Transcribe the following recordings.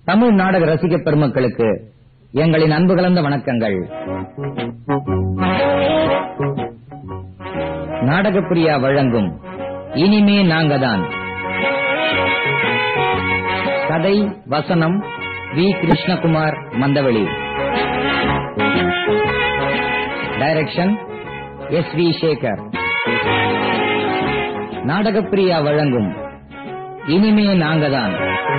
தமிழ் நாடக ரசிக பெருமக்களுக்கு எங்களின் அன்பு கலந்த வணக்கங்கள் நாடகப்பிரியா வழங்கும் இனிமே நாங்கதான் கதை வசனம் V Krishnakumar Mandaveli direction S V Sekhar Nadagapriya வழங்கும் இனிமே நாங்கதான்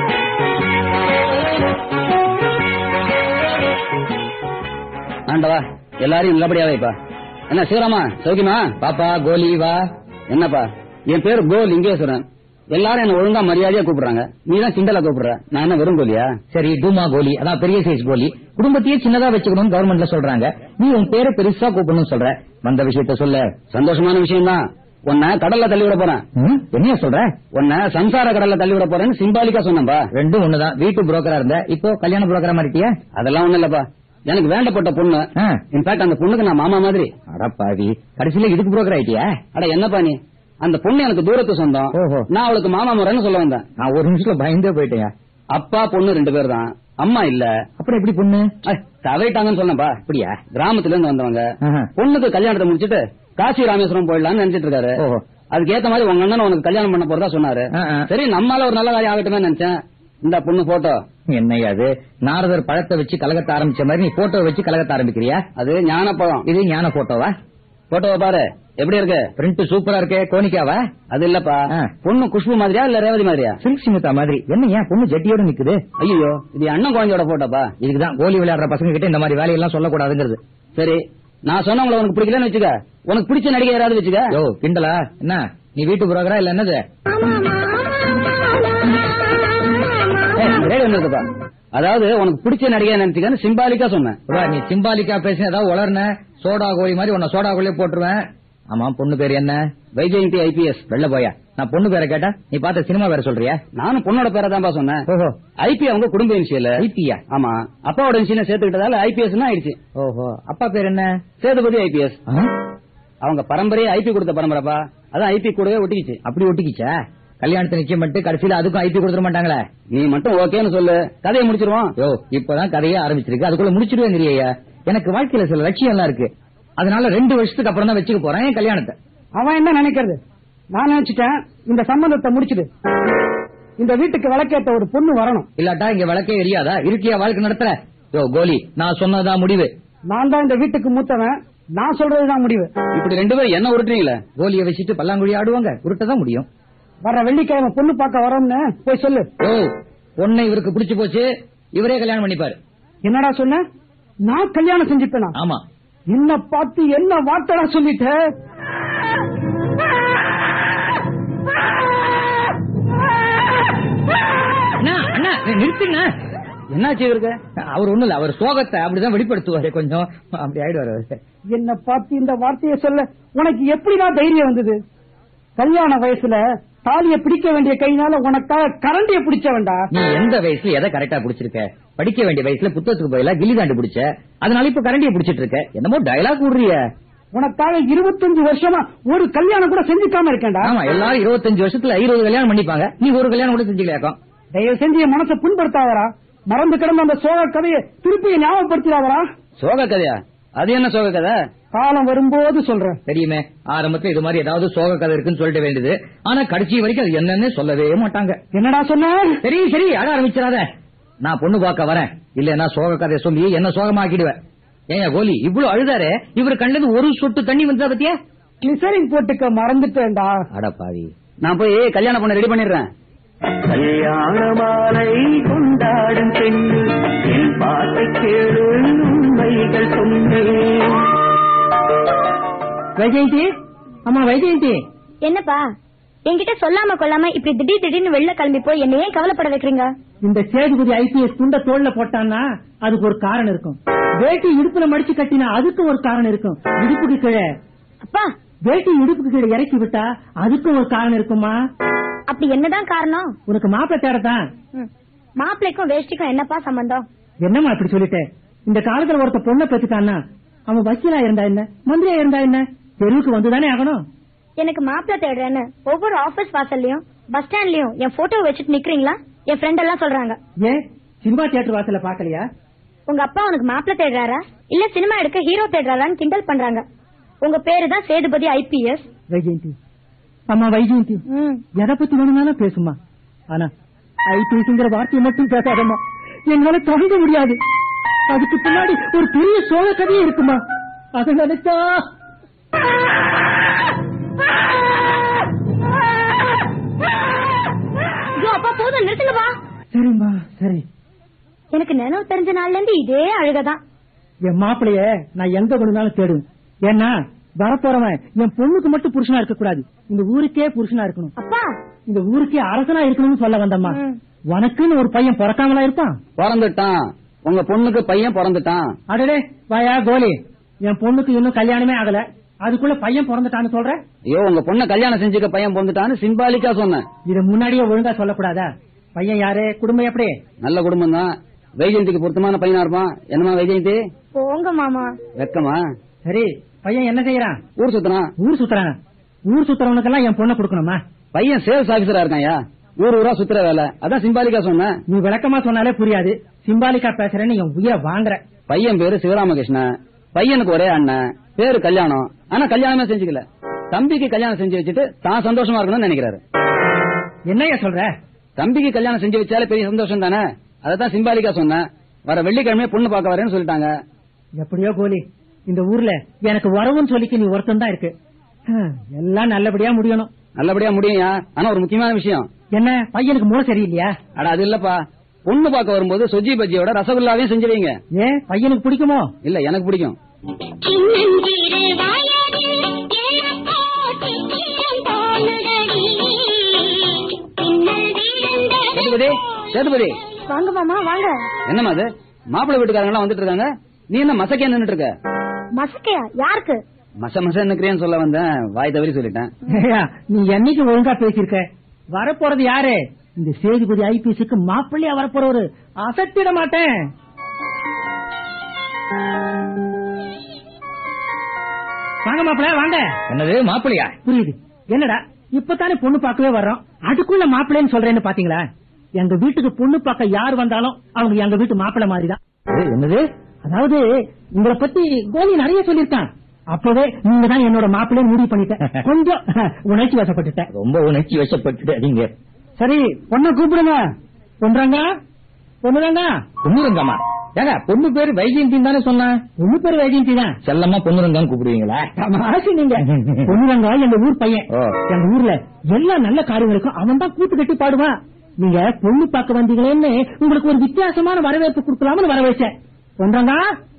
ஆண்டவா எல்லாரையும் நல்லபடியா வைப்பா என்ன சிவராமா சௌக்கியமா பாப்பா கோலி வா என்னப்பா என் பேரு கோ லிங்கேஸ்வரன் எல்லாரும் என்ன ஒழுங்கா மரியாதையா கூப்பிடுறாங்க நீ தான் சிண்டலா கூப்பிடுற நான் என்ன வெறும் கோலியா சரி டூமா கோலி அதான் பெரிய சைஸ் கோலி குடும்பத்தையே சின்னதா வச்சுக்கணும் கவர்மெண்ட்ல சொல்றாங்க நீ உன் பேரை பெருசா கூப்பிடணும் சொல்ற வந்த விஷயத்த சொல்ல சந்தோஷமான விஷயம் தான் உன்னை கடல்ல தள்ளி விட போறேன் ம், என்னையா சொல்ற உன்னை சம்சார கடல்ல தள்ளி விட போறேன்னு சிம்பாலிக்கா சொன்னேன்பா ரெண்டும் ஒண்ணுதான் வீட்டு புரோக்கரா இருந்த இப்போ கல்யாண புரோக்கரா மாறிட்டியா அதெல்லாம் ஒண்ணும் இல்லப்பா எனக்கு வேண்டப்பட்ட பொண்ணு ஆ. இன்ஃபேக்ட் அந்த பொண்ணுக்கு நான் மாமா மாதிரி அடப்பாவி கடைசியில இதுக்கு புரோக்கர் ஆயிட்டியா அட என்னப்பா நீ அந்த பொண்ணு எனக்கு தூரத்து சொந்தம் ஓஹோ. நான் அவளுக்கு மாமா முறைன்னு சொல்ல வந்தேன் நான் ஒரு நிமிஷத்துல பயந்தே போயிட்டேன் அப்பா பொண்ணு ரெண்டு பேர் தான் அம்மா இல்ல அப்புறம் எப்படி பொண்ணு ஐ, தவறிட்டாங்கன்னு சொன்னப்பா அப்படியா கிராமத்துல இருந்து வந்தவங்க ஆஹா. பொண்ணுக்கு கல்யாணத்தை முடிச்சிட்டு காசி ராமேஸ்வரம் போயிடலாம்னு நினைச்சிட்டு இருக்காரு ஓஹோ. அதுக்கு ஏத்த மாதிரி உங்க அண்ணன் உனக்கு கல்யாணம் பண்ண போறதா சொன்னாரு ஆ, ஆ. சரி நம்மால ஒரு நல்ல காரியம் ஆகட்டுமே நினைச்சேன் இந்த பொண்ணு போட்டோ என்னையா அது நாரதர் பழத்தை வச்சு கலகத்த ஆரம்பிச்ச மாதிரி நீ போட்டோ வச்சு கலகத்த ஆரம்பிக்கிறியா அது ஞானப்பழம் இது ஞான போட்டோவா போட்டோவை பாரு எப்படி இருக்கு பிரிண்ட் சூப்பரா இருக்கே கோனிக்காவா அது இல்லப்பா ஆ. பொண்ணு குஷ்பு மாதிரியா இல்ல ரேவதி மாதிரியா சில்க் சிமிதா மாதிரி என்னையா பொண்ணு ஜட்டியோட நிக்குது ஐயோ இது என் அண்ணன் குழந்தையோட போட்டோப்பா இதுக்குதான் கோலி விளையாடுற பசங்க கிட்ட இந்த மாதிரி வேலையெல்லாம் சொல்லக்கூடாதுங்கிறது சரி நான் சொன்னவங்கள உனக்கு பிடிக்கலன்னு வச்சுக்க உனக்கு பிடிச்ச நடிகை யாராவது வச்சுக்க யோ கிண்டலா என்ன நீ வீட்டு புரோக்கரா இல்ல என்னது ஏய், இந்த ரேடியோ நிறுத்துப்பா. அதாவது உனக்கு பிடிச்ச நடிகை நினைச்சுக்கன்னு சிம்பாலிக்கா சொன்னேன் புரா, நீ சிம்பாலிக்கா பேசின ஏதாவது உளர்ன சோடா கோழி மாதிரி உன்னை சோடா கோழியே போட்டுருவேன் ஆமா பொண்ணு பேர் என்ன வைஜெயந்தி ஐபிஎஸ் வெள்ள போயா நான் பொண்ணு பேரை கேட்டா நீ பார்த்த சினிமா பேரை சொல்றியா நானும் பொண்ணோட பேரை தான்ப்பா சொன்னேன் ஓஹோ ஐபி அவங்க குடும்ப இன்சியல் ஐபியா ஆமா அப்பாவோட இன்சியல் சேர்த்துக்கிட்டதால ஐபிஎஸ் ஆயிடுச்சு ஓஹோ அப்பா பேர் என்ன சேதுபதி ஐபிஎஸ் ஆ? அவங்க பரம்பரையே ஐபி கொடுத்த பரம்பரைப்பா அதான் ஐபி கூடவே ஒட்டிக்கிச்சு அப்படி ஒட்டிக்கிச்சா கல்யாணத்தை நிச்சயம் பண்ணிட்டு கடைசியில அதுக்கும் ஐபி கொடுத்துட மாட்டாங்களே நீ மட்டும் ஓகேன்னு சொல்லு கதையை முடிச்சிருவோம் யோ இப்பதான் கதையே ஆரம்பிச்சிருக்கு அதுக்குள்ள முடிச்சிடுவேங்கிறியா எனக்கு வாழ்க்கையில சில லட்சியம் எல்லாம் இருக்கு அதனால ரெண்டு வருஷத்துக்கு அப்புறம் தான் வச்சுக்க போறேன் என் கல்யாணத்தை அவன் என்ன நினைக்கிறது நான் நினைச்சிட்டேன் இந்த சம்பந்தத்தை முடிச்சிடு இந்த வீட்டுக்கு விளக்கேத்த ஒரு பொண்ணு வரணும் இல்லாட்டா இங்க விளக்கே எரியாதா இருக்கியா வாழ்க்கை நடத்துற யோ கோலி நான் சொன்னதுதான் முடிவு நான் தான் இந்த வீட்டுக்கு மூத்தவன் நான் சொல்றதுதான் முடிவு இப்படி ரெண்டு பேரும் என்ன உருட்டுறீங்களே கோலியை வச்சுட்டு பல்லாங்குழி ஆடுவாங்க உருட்டதான் முடியும் வர வெள்ளிக்கிழமை பொண்ணு பார்க்க வரோம்னு போய் சொல்லு யோ பொண்ணை இவருக்கு பிடிச்சு போச்சு இவரே கல்யாணம் பண்ணிப்பாரு என்னடா சொன்ன நான் கல்யாணம் செஞ்சுப்பேனா ஆமா என்ன பார்த்து என்ன வார்த்தைடா சொல்லிட்ட அண்ணா, அண்ணா, நிறுத்துங்க என்னாச்சு இவருக்கு அவர் ஒண்ணு இல்ல அவர் சோகத்தை அப்படிதான் வெளிப்படுத்துவாரு கொஞ்சம் அப்படி ஆயிடுவாரு அவரு. என்ன பார்த்து இந்த வார்த்தையை சொல்ல உனக்கு எப்படிடா தைரியம் வந்தது கல்யாண வயசுல தாலிய பிடிக்க வேண்டிய கையினால உனக்காக கரண்டிய பிடிச்ச வேண்டா நீ எந்த வயசுல எதை கரெக்டா புடிச்சிருக்க படிக்க வேண்டிய வயசுல புத்தகத்துக்கு பதிலா கில்லி தாண்டி பிடிச்ச அதனால இப்ப கரண்டிய பிடிச்சிட்டு இருக்க என்னமோ டயலாக் விடுறிய உனக்காக இருபத்தஞ்சு வருஷமா ஒரு கல்யாணம் கூட செஞ்சுக்காம இருக்கேன்டா ஆமா எல்லாரும் இருபத்தஞ்சு வருஷத்துல இருபது கல்யாணம் பண்ணிப்பாங்க நீ ஒரு கல்யாணம் கூட செஞ்சுக்கலாக்கும் தயவு செஞ்சு என் மனசை புண்படுத்தாதரா மறந்து கிடந்த அந்த சோக கதையை திருப்பி ஞாபகப்படுத்திடாதரா சோக கதையா அது என்ன சோக கதை காலம் வரும்போது சொல்றேன் தெரியுமே ஆரம்பத்துல இது மாதிரி ஏதாவது சோக கதை இருக்குன்னு சொல்லிட்டு வேண்டியது ஆனா கடைசி வரைக்கும் அது என்னன்னு சொல்லவே மாட்டாங்க என்னடா சொன்ன சரி சரி அட ஆரம்பிச்சிடாத நான் பொண்ணு பார்க்க வரேன் இல்லன்னா சோக கதையை சொல்லி என்ன சோகமாக்கிடுவேன் ஏன் கோலி இவ்வளவு அழுதாரு இவர் கண்ணுல ஒரு சொட்டு தண்ணி வந்தா பத்தியா கிளிசரின் போட்டுக்க மறந்துட்டேன்டா அட பாவி நான் போய் கல்யாணம் பண்ண ரெடி பண்ணிடுறேன் கல்யாண மாலை கொண்டாடும் பெண்ணு என் பாட்டை கேளு உண்மைகள் சொன்னேன் வைஜெயந்தி அம்மா வைஜெயந்தி என்னப்பா என்கிட்ட சொல்லாம கொள்ளாம இப்படி திடீர் திடீர்னு வெளில கிளம்பி போய் என்ன ஏன் கவலைப்பட வைக்கிறீங்க இந்த சேதுபதி ஐபிஎஸ் துண்ட தோல்ல போட்டான்னா அதுக்கு ஒரு காரணம் இருக்கும் வேட்டி இடுப்புல மடிச்சு கட்டினா அதுக்கு ஒரு காரணம் இருக்கும் இடுப்புக்கு கீழே அப்பா வேட்டி இடுப்புக்கு கீழே இறக்கி விட்டா அதுக்கும் ஒரு காரணம் இருக்குமா அப்படி என்னதான் காரணம் உனக்கு மாப்பிள்ளை தேடத்தான் ம். மாப்பிள்ளைக்கும் வேஷ்டிக்கும் என்னப்பா சம்பந்தம் என்னம்மா இப்படி சொல்லிட்டேன் இந்த காலத்துல ஒருத்த பொண்ணை பெற்றுட்டான்னா அவன் வக்கீலா இருந்தா என்ன மந்திரியா இருந்தா என்ன தெருவுக்கு வந்துதானே ஆகணும் எனக்கு மாப்பிள்ளை தேடுறேன்னு ஒவ்வொரு ஆபீஸ் வாசல்லையும் பஸ் ஸ்டாண்ட்லயும் என் போட்டோ வச்சுட்டு நிக்கிறீங்களா என் ஃப்ரெண்ட் எல்லாம் சொல்றாங்க ஏன் சினிமா தியேட்டர் வாசல்ல பாக்கலையா உங்க அப்பா உனக்கு மாப்பிள்ள தேடுறாரா இல்ல சினிமா எடுக்க ஹீரோ தேடுறாரான்னு கிண்டல் பண்றாங்க உங்க பேரு தான் சேதுபதி ஐபிஎஸ் வைஜெயந்தி அம்மா வைஜெயந்தி எதை பத்தி வேணும்னாலும் பேசுமா ஆனா ஐபிஎஸ்ங்கிற வார்த்தையை மட்டும் பேசாதம்மா என்னால தாங்க முடியாது அதுக்கு பின்னாடி ஒரு பெரிய சோழ கதையே இருக்குமா அதை நினைச்சா ஐயோ அப்பா போதும் நிறுத்துங்கப்பா சரிம்மா சரி எனக்கு நினைவு தெரிஞ்ச நாள்ல இருந்து இதே அழுகதான் என் மாப்பிளைய நான் எங்க கொண்டுனாலும் தேடுவேன் ஏன்னா வரப்போறவன் என் பொண்ணுக்கு மட்டும் புருஷனா இருக்க கூடாது இந்த ஊருக்கே புருஷனா இருக்கணும் அப்பா இந்த ஊருக்கே அரசனா இருக்கணும்னு சொல்ல வந்தம்மா ம். உனக்குன்னு ஒரு பையன் பிறக்காமலா இருப்பான் பிறந்துட்டான் உங்க பொண்ணுக்கு பையன் பிறந்துட்டான் அடடே வாயா கோலி என் பொண்ணுக்கு இன்னும் கல்யாணமே ஆகல அதுக்குள்ள பையன் பிறந்துட்டான்னு சொல்ற ஐயோ உங்க பொண்ணை கல்யாணம் செஞ்சுக்க பையன் பிறந்துட்டான்னு சிம்பாலிக்கா சொன்னேன் இத முன்னாடியே ஒழுங்கா சொல்லக்கூடாதா பையன் யாரு குடும்பம் எப்படி நல்ல குடும்பம் தான் வைஜெயந்திக்கு பொருத்தமான பையனா இருப்பான் என்னமா வைஜெயந்தி போங்க மாமா வெக்கமா சரி பையன் என்ன செய்யறான் ஊர் சுத்தறான் ஊர் சுத்துறான் ஊர் சுத்துறவனுக்கெல்லாம் என் பொண்ணை கொடுக்கணுமா பையன் சேல்ஸ் ஆபீசரா இருக்கான்யா ஊர் ஊரா சுத்துற வேலை அதான் சிம்பாலிக்கா சொன்னேன் நீ விளக்கமா சொன்னாலே புரியாது சிம்பாலிக்கா பேசுறேன்னு என் உயிரை வாங்குற பையன் பேரு சிவராமகிருஷ்ணன் பையனுக்கு ஒரே அண்ணன் பேரு கல்யாணம் ஆனா கல்யாணமே செஞ்சுக்கல தம்பிக்கு கல்யாணம் செஞ்சு வச்சுட்டு தான் சந்தோஷமா இருக்கணும்னு நினைக்கிறாரு என்னையா சொல்ற தம்பிக்கு கல்யாணம் செஞ்சு வச்சாலே பெரிய சந்தோஷம் தானே அததான் சிம்பாலிக்கா சொன்னேன் வர வெள்ளிக்கிழமை பொண்ணு பார்க்க வரேன்னு சொல்லிட்டாங்க எப்படியோ கோலி இந்த ஊர்ல எனக்கு வரவுன்னு சொல்லிக்க நீ ஒருத்தன் தான் இருக்கு ஹம், எல்லாம் நல்லபடியா முடியணும் நல்லபடியா முடியும்யா ஆனா ஒரு முக்கியமான விஷயம் என்ன பையனுக்கு மூளை சரியில்லையா அட அது இல்லப்பா பொண்ணு பார்க்க வரும்போது சொஜி பஜ்ஜியோட ரசகுல்லாவையும் செஞ்சு வைங்க ஏன் பையனுக்கு பிடிக்குமோ இல்ல எனக்கு பிடிக்கும் சின்னஞ்சிறு வயதில் எனக்கோ சித்திரம் தோணுதடி. பின்னல் விழுந்த சேதுபதி சேதுபதி வாங்க மாமா வாங்க என்னம்மா அது மாப்பிள்ளை வீட்டுக்காரங்க எல்லாம் வந்துட்டு இருக்காங்க நீ என்ன மசக்கே நின்னுட்டு இருக்க மசக்கையா யாருக்கு மச மச நிக்கிறேன்னு சொல்ல வந்தேன் வாய் தவறி சொல்லிட்டேன் ஏய்யா, நீ என்னைக்கு ஒழுங்கா பேசியிருக்க வரப்போறது யாரு இந்த சேதுபதி ஐபிஎஸ்க்கு மாப்பிள்ளையா வரப்போறவரு அசத்திட மாட்டேன் வாங்க மாப்பிள்ள வாங்க என்னது மாப்பிள்ளையா புரியுது என்னடா இப்பதானே பொண்ணு பார்க்கவே வர்றோம் அதுக்குள்ள மாப்பிள்ளைன்னு சொல்றேன்னு பாத்தீங்களா எங்க வீட்டுக்கு பொண்ணு பார்க்க யார் வந்தாலும் அவங்க எங்க வீட்டு மாப்பிள்ளை மாதிரிதான் ஏய், என்னது அதாவது உங்களை பத்தி கோலி நிறைய சொல்லிருக்கான் அப்பவே நீங்க தான் என்னோட மாப்பிள்ளைன்னு முடிவு பண்ணிட்டேன் கொஞ்சம் உணர்ச்சி வசப்பட்டுட்டேன் ரொம்ப உணர்ச்சி வசப்பட்டு நீங்க சரி பொண்ணை கூப்பிடுங்க பொண்ணுறாங்க பொண்ணுறாங்க பொண்ணுரங்கம்மா ஏங்க பொண்ணு பேரு வைஜெயந்தின்னு தானே சொன்னேன் பொண்ணு பேர் வைஜெயந்தி தான் செல்லம்மா பொண்ணுரங்கான்னு கூப்பிடுவீங்களா தமாஷு நீங்க பொண்ணுறாங்க எங்க ஊர் பையன் ஓ. எங்க ஊர்ல எல்லா நல்ல காரியங்களுக்கும் அவன் தான் கூத்து கட்டி பாடுவான் நீங்க பொண்ணு பார்க்க வந்தீங்களேன்னு உங்களுக்கு ஒரு வித்தியாசமான வரவேற்பு கொடுக்கலாம்னு வர வச்சேன் பொண்ணுறாங்க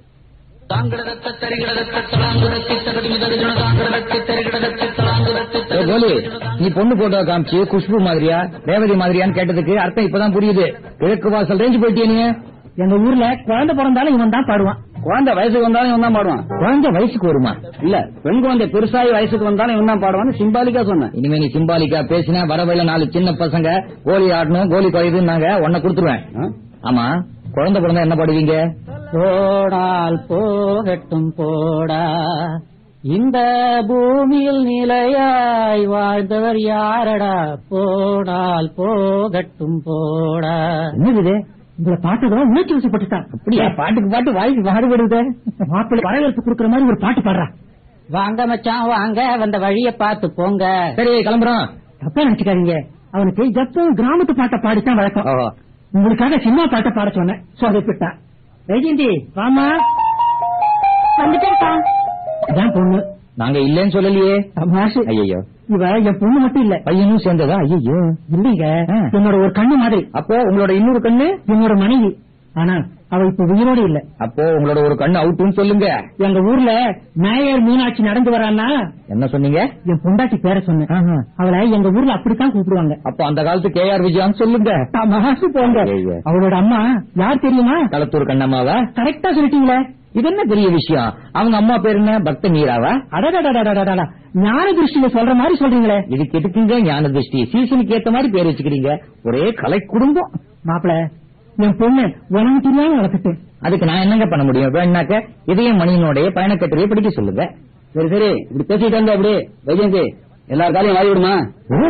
ஏய், கோலி நீ பொண்ணு போட்டோ காமிச்சு குஷ்பு மாதிரியா ரேவதி மாதிரியான்னு கேட்டதுக்கு அர்த்தம் இப்பதான் புரியுது கிழக்கு வாசல் ரேஞ்சு போயிட்டிய நீ எங்க ஊர்ல குழந்தை பிறந்தாலும் இவன் தான் பாடுவான் குழந்தை வயசுக்கு வந்தாலும் இவன் தான் பாடுவான் குழந்தை வயசுக்கு வருமா இல்ல பெண் குழந்தை பெருசாகி வயசுக்கு வந்தாலும் இவன் தான் பாடுவான்னு சிம்பாலிக்கா சொன்னேன் இனிமே நீ சிம்பாலிக்கா பேசினா வரவேல நாலு சின்ன பசங்க கோலி ஆடணும் கோலி குறையுதுன்னாங்க உன்னை கொடுத்துருவேன் ஆ? ஆமா குழந்தை பிறந்தா என்ன பாடுவீங்க போடால் போகட்டும் போடா இந்த பூமியில் நிலையாய் வாழ்ந்தவர் யாரடா போடால் போகட்டும் போடா என்னது உங்களை பாட்டுதான் உணர்ச்சி வசப்பட்டுட்டான் அப்படியா பாட்டுக்கு பாட்டு வாய்க்கு பாடுபடுது மாப்பிள்ளை வரவேற்பு கொடுக்கற மாதிரி ஒரு பாட்டு பாடுறா வாங்க மச்சான் வாங்க வந்த வழிய பார்த்து போங்க சரி கிளம்புறோம் தப்பா நினைச்சுக்காதீங்க அவனுக்கு எப்பவும் கிராமத்து பாட்டை பாடித்தான் வழக்கம் ஓஹோ உங்களுக்காக சினிமா பாட்டை பாட சொன்னேன் சொதப்பிட்டா வைஜெயந்தி வாமா வந்துட்டேன்ப்பா இதான் பொண்ணு நாங்க இல்லன்னு சொல்லலையே தமாஷு ஐயோ இவ என் பொண்ணு மட்டும் இல்ல பையனும் சேர்ந்ததா ஐயோ இல்லைங்க ஆ. என்னோட ஒரு கண்ணு மாதிரி அப்போ உங்களோட இன்னொரு கண்ணு என்னோட மனைவி ஆனா அவ இப்ப உயிரோடு இல்ல அப்போ உங்களோட ஒரு கண்ணு அவுட்டுன்னு சொல்லுங்க எங்க ஊர்ல மேயர் மீனாட்சி நடந்து வரான்னா என்ன சொன்னீங்க என் பொண்டாட்டி பேரை சொன்னேன் ஆஹா. அவளை எங்க ஊர்ல அப்படித்தான் கூப்பிடுவாங்க அப்போ அந்த காலத்து கே ஆர் விஜயான்னு சொல்லுங்க தமாஷு போங்க ஐயோ. அவளோட அம்மா யார் தெரியுமா களத்தூர் கண்ணம்மாவா கரெக்டா சொல்லிட்டீங்களே இது என்ன பெரிய விஷயம் அவங்க அம்மா பேர் என்ன பக்த மீராவா அடடடடடடடடா ஞான திருஷ்டியில சொல்ற மாதிரி சொல்றீங்களே இதுக்கு எதுக்குங்க ஞான திருஷ்டி சீசனுக்கு ஏத்த மாதிரி பேர் வச்சுக்கிறீங்க ஒரே கலை குடும்பம் மாப்பிள என் பொண்ணு உனக்கு தெரியாம வளர்த்துட்டேன் அதுக்கு நான் என்னங்க பண்ண முடியும் வேணாக்க இதயம் மணியினுடைய பயணக்கட்டுரையை படிக்க சொல்லுங்க சரி சரி இப்படி பேசிட்டு இருந்தா அப்படி வைஜெயந்தி எல்லார் காலையும் வாங்கி விடுமா ஓ,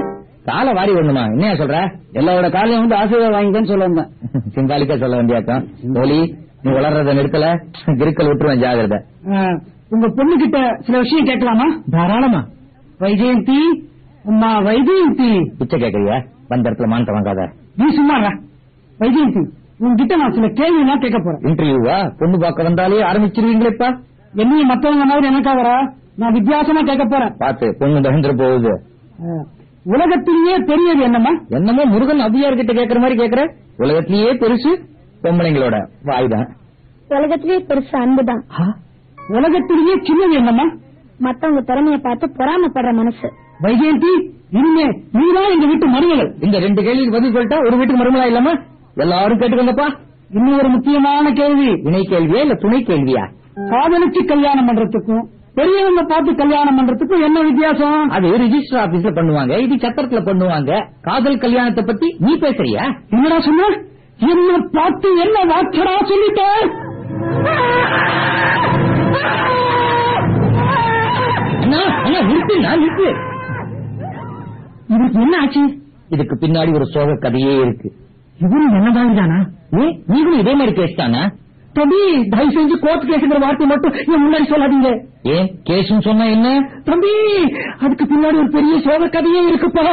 காலை வாரி விடணுமா என்னையா சொல்ற எல்லாரோட காலையும் வந்து ஆசீர்வாதம் வாங்கிக்கன்னு சொல்ல வந்தேன் சிம்பாலிக்கா சொல்ல வேண்டியாக்கம் கோலி நீ வளர்றத நிறுத்தல கிருக்கல் விட்டுருவேன் ஜாகிரதை உங்க பொண்ணு கிட்ட சில விஷயம் கேட்கலாமா தாராளமா வைஜெயந்தி அம்மா வைஜெயந்தி பிச்சை கேக்குறியா வந்த இடத்துல மானத்தை வாங்காத நீ சும்மா இரு. வைஜெயந்தி உங்ககிட்ட நான் சில கேள்வி எல்லாம் கேட்க போறேன் இன்டர்வியூவா பொண்ணு பார்க்க வந்தாலே ஆரம்பிச்சிருவீங்களேப்பா என்னையும் மத்தவங்க மாதிரி எனக்காகரா நான் வித்தியாசமா கேட்க போறேன் பாத்து பொண்ணு பயந்துட போகுது அஹ், உலகத்திலேயே பெரியது என்னம்மா என்னமோ முருகன் அவ்வியார் கிட்ட கேக்குற மாதிரி கேக்குற உலகத்திலேயே பெருசு பொம்பளைங்களோட வாய்தான் உலகத்திலேயே பெருசு அன்புதான் உலகத்திலேயே சின்னது என்னம்மா மத்தவங்க திறமைய பார்த்து பொறாமப்படுற மனசு வைஜெயந்தி இனிமே நீதான் எங்க வீட்டு மருமகள் இந்த ரெண்டு கேள்விக்கு பதில் சொல்லிட்டா ஒரு வீட்டுக்கு மருமலா இல்லாம எல்லாரும் கேட்டுக்கோங்கப்பா இன்னும் ஒரு முக்கியமான கேள்வி இணை கேள்வியா இல்ல துணை கேள்வியா காதலிச்சு கல்யாணம் பண்றதுக்கும் பெரியவங்க பார்த்து கல்யாணம் பண்றதுக்கும் என்ன வித்தியாசம் அது ரிஜிஸ்டர் ஆபீஸ்ல பண்ணுவாங்க இது சத்திரத்துல பண்ணுவாங்க காதல் கல்யாணத்தை பத்தி நீ பேசுறியா என்னடா சொன்ன என்ன பார்த்து என்ன வாச்சடா சொல்லிட்ட அண்ணா, அண்ணா, நிறுத்து நான் நிறுத்து இவருக்கு என்ன ஆச்சு இதுக்கு பின்னாடி ஒரு சோக கதையே இருக்கு இவரும் என்ன தானா ஏ நீங்களும் இதே மாதிரி கேஸ் தானா தம்பி தயவு செஞ்சு கோர்ட் கேஸுங்கிற வார்த்தை மட்டும் என் முன்னாடி சொல்லாதீங்க ஏன் கேஸ்னு சொன்னா என்ன தம்பி அதுக்கு பின்னாடி ஒரு பெரிய சோக கதையே இருக்குப்பா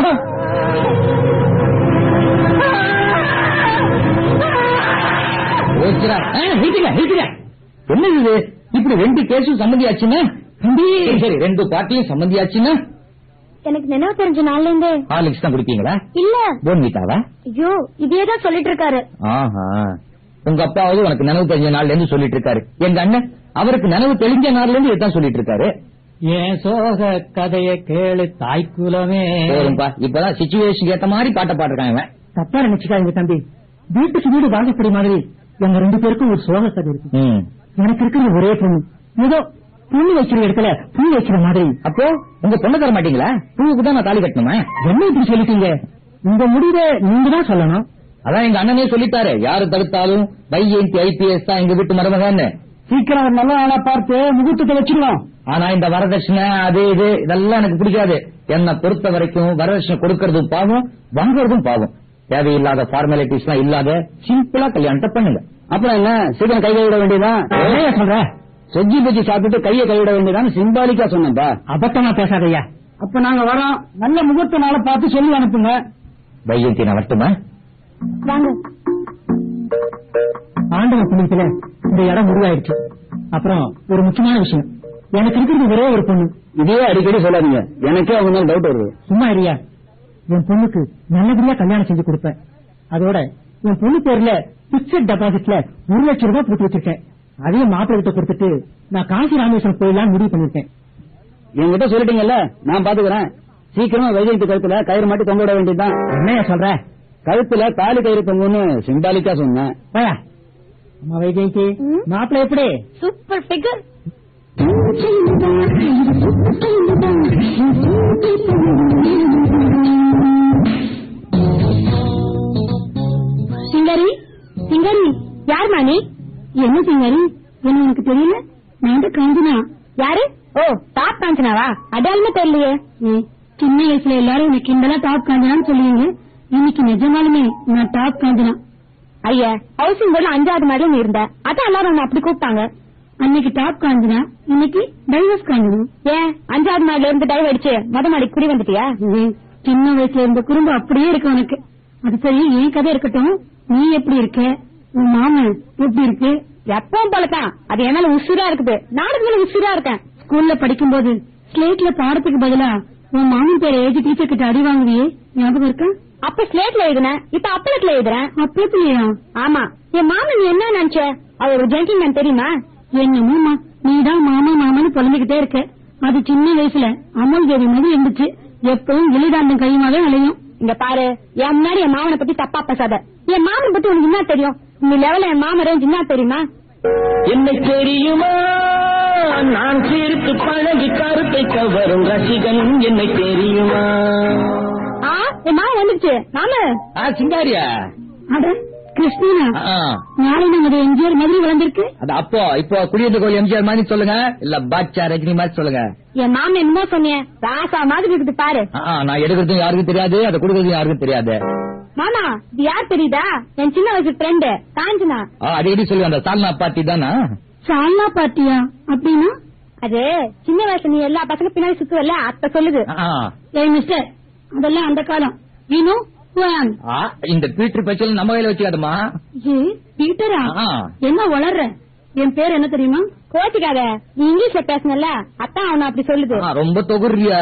ஓச்சுரா நிறுத்துங்க நிறுத்துங்க என்னது இது இப்படி ரெண்டு கேஸும் சம்மந்தியாச்சுன்னா தம்பி சரி ரெண்டு பார்ட்டியும் சம்மந்தியாச்சுன்னா எனக்கு நினைவு தெரிஞ்ச நாள்ல இருந்தே ஹார்லிக்ஸ் தான் குடிப்பீங்களா இல்ல போன்விட்டாவா ஐயோ இதேதான் சொல்லிட்டு இருக்காரு ஆஹா உங்க அப்பாவது உனக்கு நினைவு தெரிஞ்ச நாள்ல இருந்து சொல்லிட்டு இருக்காரு எங்க அண்ணன் அவருக்கு நினைவு தெரிஞ்ச நாள்ல இருந்து இதான் சொல்லிட்டு இருக்காரு ஏன் சோக கதைய கேளு தாய்க்குலமே போதும்பா இப்பதான் சிச்சுவேஷன் ஏத்த மாதிரி பாட்ட பாடுறாங்க இவன். தப்பா நினைச்சுக்காதீங்க தம்பி வீட்டுக்கு வீடு வாங்கக்கூடிய மாதிரி எங்க ரெண்டு பேருக்கும் ஒரு சோக கதை இருக்கு ம். எனக்கு இருக்கிற ஒரே பொண்ணு ஏதோ பொண்ணு வைக்கிற இடத்துல பூ வைக்கிற மாதிரி அப்போ உங்க பொண்ணு தர மாட்டீங்களா பூவுக்கு தான் நான் தாலி கட்டணுமா என்ன இப்படி சொல்லிட்டீங்க உங்க முடிவை நீங்க தான் சொல்லணும் அதான் எங்க அண்ணனே சொல்லிட்டாரு யாரு தடுத்தாலும் வைஜெயந்தி ஐபிஎஸ் தான் எங்க வீட்டு மருமகன்னு சீக்கிரம் ஒரு நல்ல நாளா பார்த்து முகூர்த்தத்தை வச்சிருவோம் ஆனா இந்த வரதட்சணை அது இது இதெல்லாம் எனக்கு பிடிக்காது என்னை பொறுத்த வரைக்கும் வரதட்சணை கொடுக்கறதும் பாவம் வாங்குறதும் பாவம் தேவையில்லாத ஃபார்மாலிட்டிஸ் எல்லாம் இல்லாத சிம்பிளா கல்யாணத்தை பண்ணுங்க அப்புறம் என்ன சீக்கிரம் கை கைவிட வேண்டியதான் என்னையா சொல்ற செஜ்ஜி பஜ்ஜி சாப்பிட்டுட்டு கையை கைவிட வேண்டியதான் சிம்பாலிக்கா சொன்னேன்பா அபத்தமா பேசாதய்யா அப்ப நாங்க வரோம் நல்ல முகூர்த்த நாளை பார்த்து சொல்லி அனுப்புங்க வைஜெயந்தி நான் வரட்டுமா வாங்க ஆண்டவன் புண்ணியத்துல இந்த இடம் உருவாயிருச்சு அப்புறம் ஒரு முக்கியமான விஷயம் எனக்கு இருக்கிறது ஒரே ஒரு பொண்ணு இதையே அடிக்கடி சொல்லாதீங்க எனக்கே அவங்க மேல டவுட் வருது சும்மா இருயா என் பொண்ணுக்கு நல்லபடியா கல்யாணம் செஞ்சு கொடுப்பேன் அதோட என் பொண்ணு பேர்ல பிக்சட் டெபாசிட்ல ஒரு லட்சம் ரூபாய் போட்டு வச்சிருக்கேன் அதையும் மாப்பிள்ளை கிட்ட கொடுத்துட்டு நான் காசி ராமேஸ்வரம் போயிடலாம் முடிவு பண்ணிருக்கேன் என்கிட்ட சொல்லிட்டீங்கல்ல நான் பாத்துக்கிறேன் சீக்கிரமா வைஜெயந்தி கழுத்துல கயிறு மாட்டி தொங்க விட வேண்டியதுதான் என்னையா சொல்ற கழுத்துல தாலி கயிறு தொங்குன்னு சிம்பாலிக்கா சொன்னேன் போயா அம்மா வைஜெயந்தி ம்? மாப்பிள்ளை எப்படி சூப்பர் ஃபிகர் சிங்கரி சிங்கரி யார் மாணி என்ன சிங்கரி என்ன உனக்கு தெரியல நான் தான் காஞ்சனா யாரு ஓ டாப் காஞ்சனாவா அடையாளமே தெரியலையே சின்ன வயசுல எல்லாரும் எனக்கு கிண்டலா டாப் காஞ்சனான்னு சொல்லுவீங்க இன்னைக்கு நிஜமாலுமே நான் டாப் காஞ்சனா ஐயா ஹவுசிங் போர்ட்ல அஞ்சாவது மாடில நீ இருந்த அதான் எல்லாரும் உன்னை அப்படி கூப்பிட்டாங்க அன்னைக்கு டாப் காஞ்சனா இன்னைக்கு டைவர்ஸ் காஞ்சனா ஏன் அஞ்சாவது மாடில இருந்து டைவ் அடிச்சு மொத மாடிக்கு குடி வந்துட்டியா சின்ன வயசுல இருந்த குறும்பு அப்படியே இருக்கு உனக்கு அது சரி என் கதை இருக்கட்டும் நீ எப்படி இருக்க உன் மாமன் எப்படி இருக்கு எப்பவும் போலதான் அது என் மேல உசுரா இருக்குது நானும் மேல உசுரா இருக்கேன் ஸ்கூல்ல படிக்கும்போது ஸ்லேட்ல பாடத்துக்கு பதிலா உன் மாமன் பேரை எழுதி டீச்சர் கிட்ட அடி வாங்குவியே ஞாபகம் இருக்கா அப்ப ஸ்லேட்ல எழுதுனேன் இப்ப அப்பளத்துல எழுதுறேன் அப்பளத்துலயா ஆமா என் மாமன் நீ என்ன நினைச்ச அவர் ஒரு ஜென்டில்மேன் தெரியுமா என்னமோமா நீதான் மாமா மாமான்னு புலம்பிக்கிட்டே இருக்க அது சின்ன வயசுல அமல் தேவி மாதிரி இருந்துச்சு எப்பவும் வெளிதாண்டம் கையுமாவே விளையும் இங்க பாரு என் முன்னாடி என் மாமனை பத்தி தப்பா பேசாத என் மாமனை பத்தி உனக்கு என்ன தெரியும் இந்த லெவல என் மாமன் ரேஞ்ச் என்ன தெரியுமா என்னை தெரியுமா நான் சிரித்து பழகி கருத்தை கவரும் ரசிகன் என்னை தெரியுமா ஆ என் மாமன் வந்துருச்சு மாமு ஆ சிங்காரியா அட கிருஷ்ணனா ஆ, நாளை நமது எம்ஜிஆர் மாதிரி வளர்ந்திருக்கு அது அப்போ இப்போ குடியிருந்த கோயில் எம்ஜிஆர் மாதிரி சொல்லுங்க இல்ல பாட்சா ரஜினி மாதிரி சொல்லுங்க என் மாமன் என்ன சொன்னேன் ராசா மாதிரி இருக்குது பாரு ஆ, ஆ, நான் எடுக்கிறதும் யாருக்கும் தெரியாது அதை கொடுக்கறதும் யாருக்கும் தெரியாது மாமா இது யார் தெரியுதா என் சின்ன வயசு ஃப்ரெண்டு காஞ்சனா ஆ, அடிக்கடி சொல்லி அந்த சால்னா பார்ட்டி தானா சால்னா பாட்டியா அப்படின்னா அது சின்ன வயசுல நீ எல்லா பசங்க பின்னாடி சுத்துவல்ல அத்த சொல்லுது ஆ, ஏய் மிஸ்டர் அதெல்லாம் அந்த காலம் யூ ஆ, இந்த பீட்டர் பச்சல் நம்ம கையில வச்சுக்காதமா ஏ பீட்டரா ஆ. என்ன வளர்ற என் பேர் என்ன தெரியுமா கோச்சிக்காத நீ இங்கிலீஷ்ல பேசனல அத்தான் அவன அப்படி சொல்லுது ஆ, ரொம்ப தொகுறியா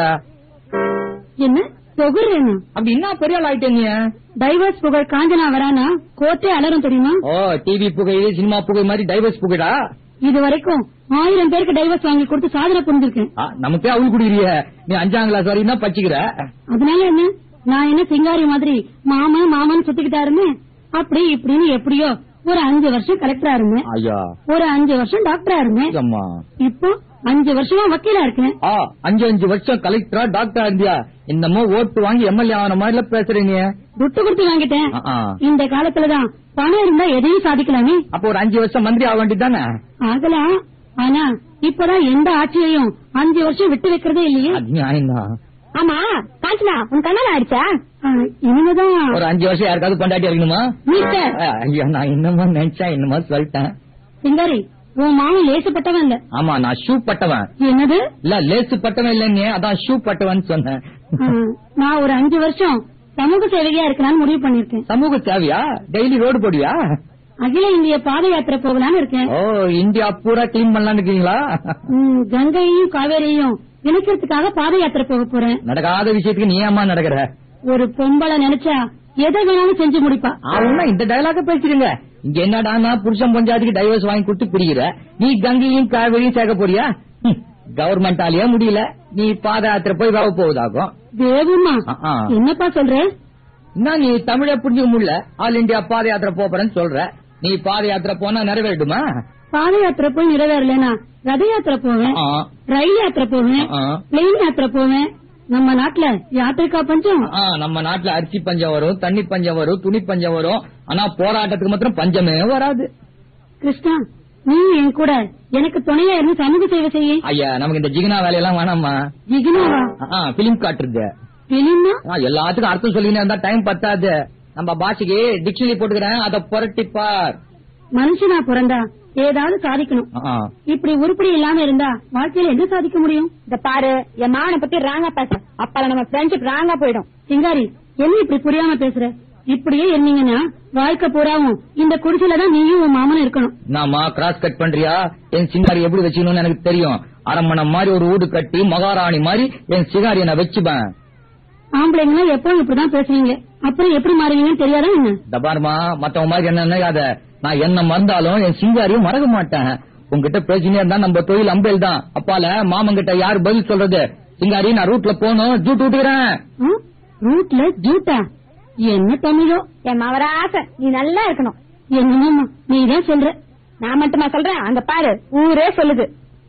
என்ன தொகுறேனா அப்படி என்ன பெரிய ஆள் ஆயிட்டே நீ டைவர்ஸ் புகழ் காஞ்சனா வரானா கோர்ட்டே அலரும் தெரியுமா ஓ டிவி புகை சினிமா புகை மாதிரி டைவர்ஸ் புகைடா இது வரைக்கும் ஆயிரம் பேருக்கு டைவர்ஸ் வாங்கி கொடுத்து சாதனை புரிஞ்சிருக்கேன் ஆ, நமக்கே அவள் குடிக்கிறிய நீ அஞ்சாம் கிளாஸ் வரைக்கும் தான் பச்சிக்கிற அதனால என்ன நான் என்ன சிங்காரி மாதிரி மாமன் மாமன் சுத்திக்கிட்டா இருந்தேன் அப்படி இப்படின்னு எப்படியோ ஒரு அஞ்சு வருஷம் கலெக்டரா இருந்தேன் ஐயா ஒரு அஞ்சு வருஷம் டாக்டரா இருந்தேன் அம்மா இப்போ அஞ்சு வருஷமா வக்கீலா இருக்கேன் ஆ அஞ்சு அஞ்சு வருஷம் கலெக்டரா டாக்டர் இருந்தியா என்னமோ ஓட்டு வாங்கி எம்எல்ஏ ஆன மாதிரில பேசுறீங்க துட்டு கொடுத்து வாங்கிட்டேன் ஆ, ஆ. இந்த காலத்துலதான் பணம் இருந்தா எதையும் சாதிக்கலாமே அப்போ ஒரு அஞ்சு வருஷம் மந்திரி ஆக வேண்டியதானே ஆகலாம் ஆனா இப்பதான் எந்த ஆட்சியையும் அஞ்சு வருஷம் விட்டு வைக்கிறதே இல்லையே அது நியாயம்தான் ஆமா காஞ்சனா உன் கண்ணால ஆயிடுச்சா இனிமேதான் ஒரு அஞ்சு வருஷம் யாருக்காவது பொண்டாட்டி இருக்கணுமா மிஸ்டர் ஆ, ஐயா நான் என்னமா நினைச்சா என்னமா சொல்லிட்டேன் சிங்காரி உன் மாமன் லேசப்பட்டவன் இல்ல ஆமா நான் ஷூ பட்டவன் என்னது இல்ல லேசு பட்டவன் இல்லைன்னு அதான் ஷூ பட்டவன் சொன்னேன் ஆ, நான் ஒரு அஞ்சு வருஷம் சமூக சேவையா இருக்கலாம்னு முடிவு பண்ணிருக்கேன் சமூக தேவையா டெய்லி ரோடு போடுவியா அகில இந்திய பாத யாத்திரை போகலாம்னு இருக்கேன் ஓ இந்தியா பூரா கிளீன் பண்ணலாம்னு இருக்கீங்களா ம், கங்கையையும் காவேரியையும் இணைக்கிறதுக்காக பாத யாத்திரை போக போறேன் நடக்காத விஷயத்துக்கு நீ ஏமா நடக்கிற ஒரு பொம்பளை நினைச்சா எதை வேணாலும் செஞ்சு முடிப்பா அவனா இந்த டயலாக பேசுறீங்க இங்க என்னடான்னா புருஷன் பஞ்சாயத்துக்கு டைவர்ஸ் வாங்கி கொடுத்து பிரிக்கிற நீ கங்கையும் காவேரியும் சேர்க்க போறியா கவர்மெண்ட் ஆலயே முடியல நீ பாத யாத்திரை போய் வேக போவதாகும் தேவுமா ஆ, ஆ. என்னப்பா சொல்ற என்ன நீ தமிழ புரிஞ்சுக்க முடியல ஆல் இந்தியா பாத யாத்திரை போறேன்னு சொல்ற நீ பாத யாத்திரை போனா நிறைவேறுமா பாத யாத்திரை போய் நிறைவேறலனா ரத யாத்திரை போவேன் ஆ, ரயில் யாத்திரை போவேன் ஆ. பிளெயின் யாத்திரை போவேன் நம்ம நாட்டுல யாத்திரைக்கா பஞ்சம் ஆ, நம்ம நாட்டுல அரிசி பஞ்சம் வரும் தண்ணி பஞ்சம் வரும் துணி பஞ்சம் வரும் ஆனா போராட்டத்துக்கு மாத்திரம் பஞ்சமே வராது கிருஷ்ணா நீ என் கூட எனக்கு துணையா இருந்து சமூக சேவை செய்ய ஐயா நமக்கு இந்த ஜிகினா வேலையெல்லாம் வேணாமா இகுனாவா பிலிம் காட்டுறது பிலிம்னா ஆ, எல்லாத்துக்கும் அர்த்தம் சொல்லினே இருந்தா டைம் பத்தாது நம்ம பாஷைக்கு டிக்ஷனரி போட்டுக்கிறேன் அத புரட்டிப்பார் மனுஷனா பிறந்தா ஏதாவது சாதிக்கணும் ஆ, இப்படி உருப்படி இல்லாம இருந்தா வாழ்க்கையில என்ன சாதிக்க முடியும் இந்த பாரு என் மாவனை பத்தி ராங்கா பேச அப்பல நம்ம ஃப்ரெண்ட்ஷிப் ராங்கா போயிடும் சிங்காரி என்ன இப்படி புரியாம பேசுற இப்படியே இருந்தீங்கன்னா வாழ்க்கை பூராவும் இந்த குடிசையில தான் நீயும் உன் மாமனும் இருக்கணும் நாமா கிராஸ் கட் பண்றியா என் சிங்காரி எப்படி வச்சுக்கணும்னு எனக்கு தெரியும் அரண்மனை மாதிரி ஒரு வீடு கட்டி மகாராணி மாதிரி என் சிங்காரியை நான் வச்சுப்பேன் ஆம்பளைங்க எப்பவும் இப்படிதான் பேசுவீங்க அப்புறம் எப்படி மாறுவீங்கன்னு தெரியாதா என்ன இந்த பாருமா மத்தவங்க மாதிரி என்ன நினைக்காத நான் என்ன மறந்தாலும் என் சிங்காரியும் மறக்க மாட்டேன் உங்ககிட்ட பேசினே இருந்தா நம்ம தொழில் அம்பேல் தான் அப்பால மாமங்கிட்ட யாரு பதில் சொல்றது சிங்காரி நான் ரூட்ல போகணும் ஜூட் விட்டுக்கிறேன் ம்? ரூட்ல ஜூட்டா என்ன தமிழோ என் மவராச நீ நல்லா இருக்கணும் என்னமா நீ தான் சொல்ற நான் மட்டுமா சொல்றேன் அங்க பாரு ஊரே சொல்லுது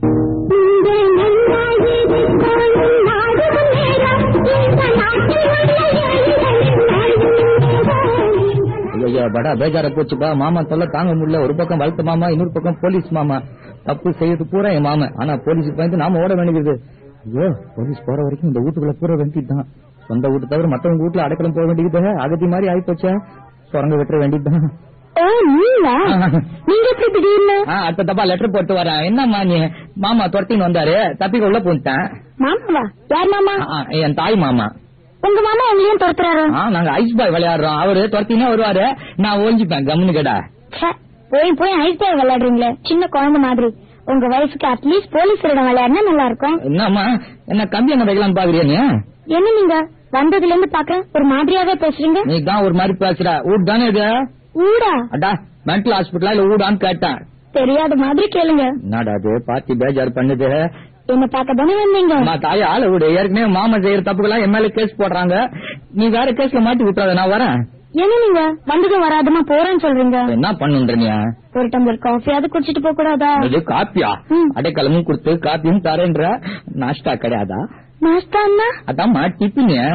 ஐயோ படா பேஜார போச்சுப்பா மாமா தொல்லை தாங்க முடியல ஒரு பக்கம் வளர்த்த மாமா இன்னொரு பக்கம் போலீஸ் மாமா தப்பு செய்யறது பூரா என் மாமன் ஆனா போலீஸுக்கு பயந்து நாம ஓட வேண்டியது ஐயோ போலீஸ் போற வரைக்கும் இந்த வீட்டுக்குள்ள பூரா வேண்டியதுதான் சொந்த வீட்டு தவிர மத்தவங்க வீட்டுல அடைக்கலம் போக வேண்டியது அகதி மாதிரி ஆயி போச்சா சுரங்க வெட்டுற வேண்டியதுதான் ஓ நீங்களா நீங்க எப்படி திடீர்னு ஆ, அடுத்த தப்பா லெட்டர் போட்டு வரேன் என்னம்மா நீ மாமா துரத்தின்னு வந்தாரு தப்பிக்க உள்ள போன்ட்டேன் மாமாவா யார் மாமா ஆ, என் தாய் மாமா உங்க மாமா உங்களையும் துரத்துறாரு ஆ, நாங்க ஐஸ் பாய் விளையாடுறோம் அவரு துரத்தினே வருவாரு நான் ஒழிஞ்சுப்பேன் கம்னு கேடா ச்சே, போய் போய் ஐஸ் பாய் விளையாடுறீங்களே சின்ன குழந்தை மாதிரி உங்க வயசுக்கு அட்லீஸ்ட் போலீஸ் இடம் விளையாடினா நல்லா இருக்கும் என்னம்மா என்ன கம்பி என்ன வைக்கலாம்னு பாக்குறியா நீ என்ன நீங்க வந்ததுல இருந்து பாக்க ஒரு மாதிரியாவே பேசுறீங்க நீ தான் ஒரு மாதிரி பேசுற வீடு தானே இது ஊடா அடா மென்டல் ஹாஸ்பிட்டலா இல்ல வீடான்னு கேட்டேன் தெரியாத மாதிரி கேளுங்க என்னடா அது பாத்தி பேஜார் பண்ணுது என்ன பார்க்க தானே வந்தீங்க நான் தாய ஆள விடு ஏற்கனவே மாமன் செய்யற தப்புக்கெல்லாம் என் மேல கேஸ் போடுறாங்க நீ வேற கேஸ்ல மாட்டி விட்டுறாத நான் வரேன் என்ன நீங்க வந்ததும் வராதமா போறேன்னு சொல்றீங்க என்ன பண்ணுன்ற நீ ஒரு டம்ளர் காஃபியாவது குடிச்சிட்டு போக கூடாதா இது காப்பியா ம். அடைக்கலமும் கொடுத்து காப்பியும் தரேன்ற நாஷ்டா கிடையாதா நாஸ்தான்னா அதாம்மா டிஃபின்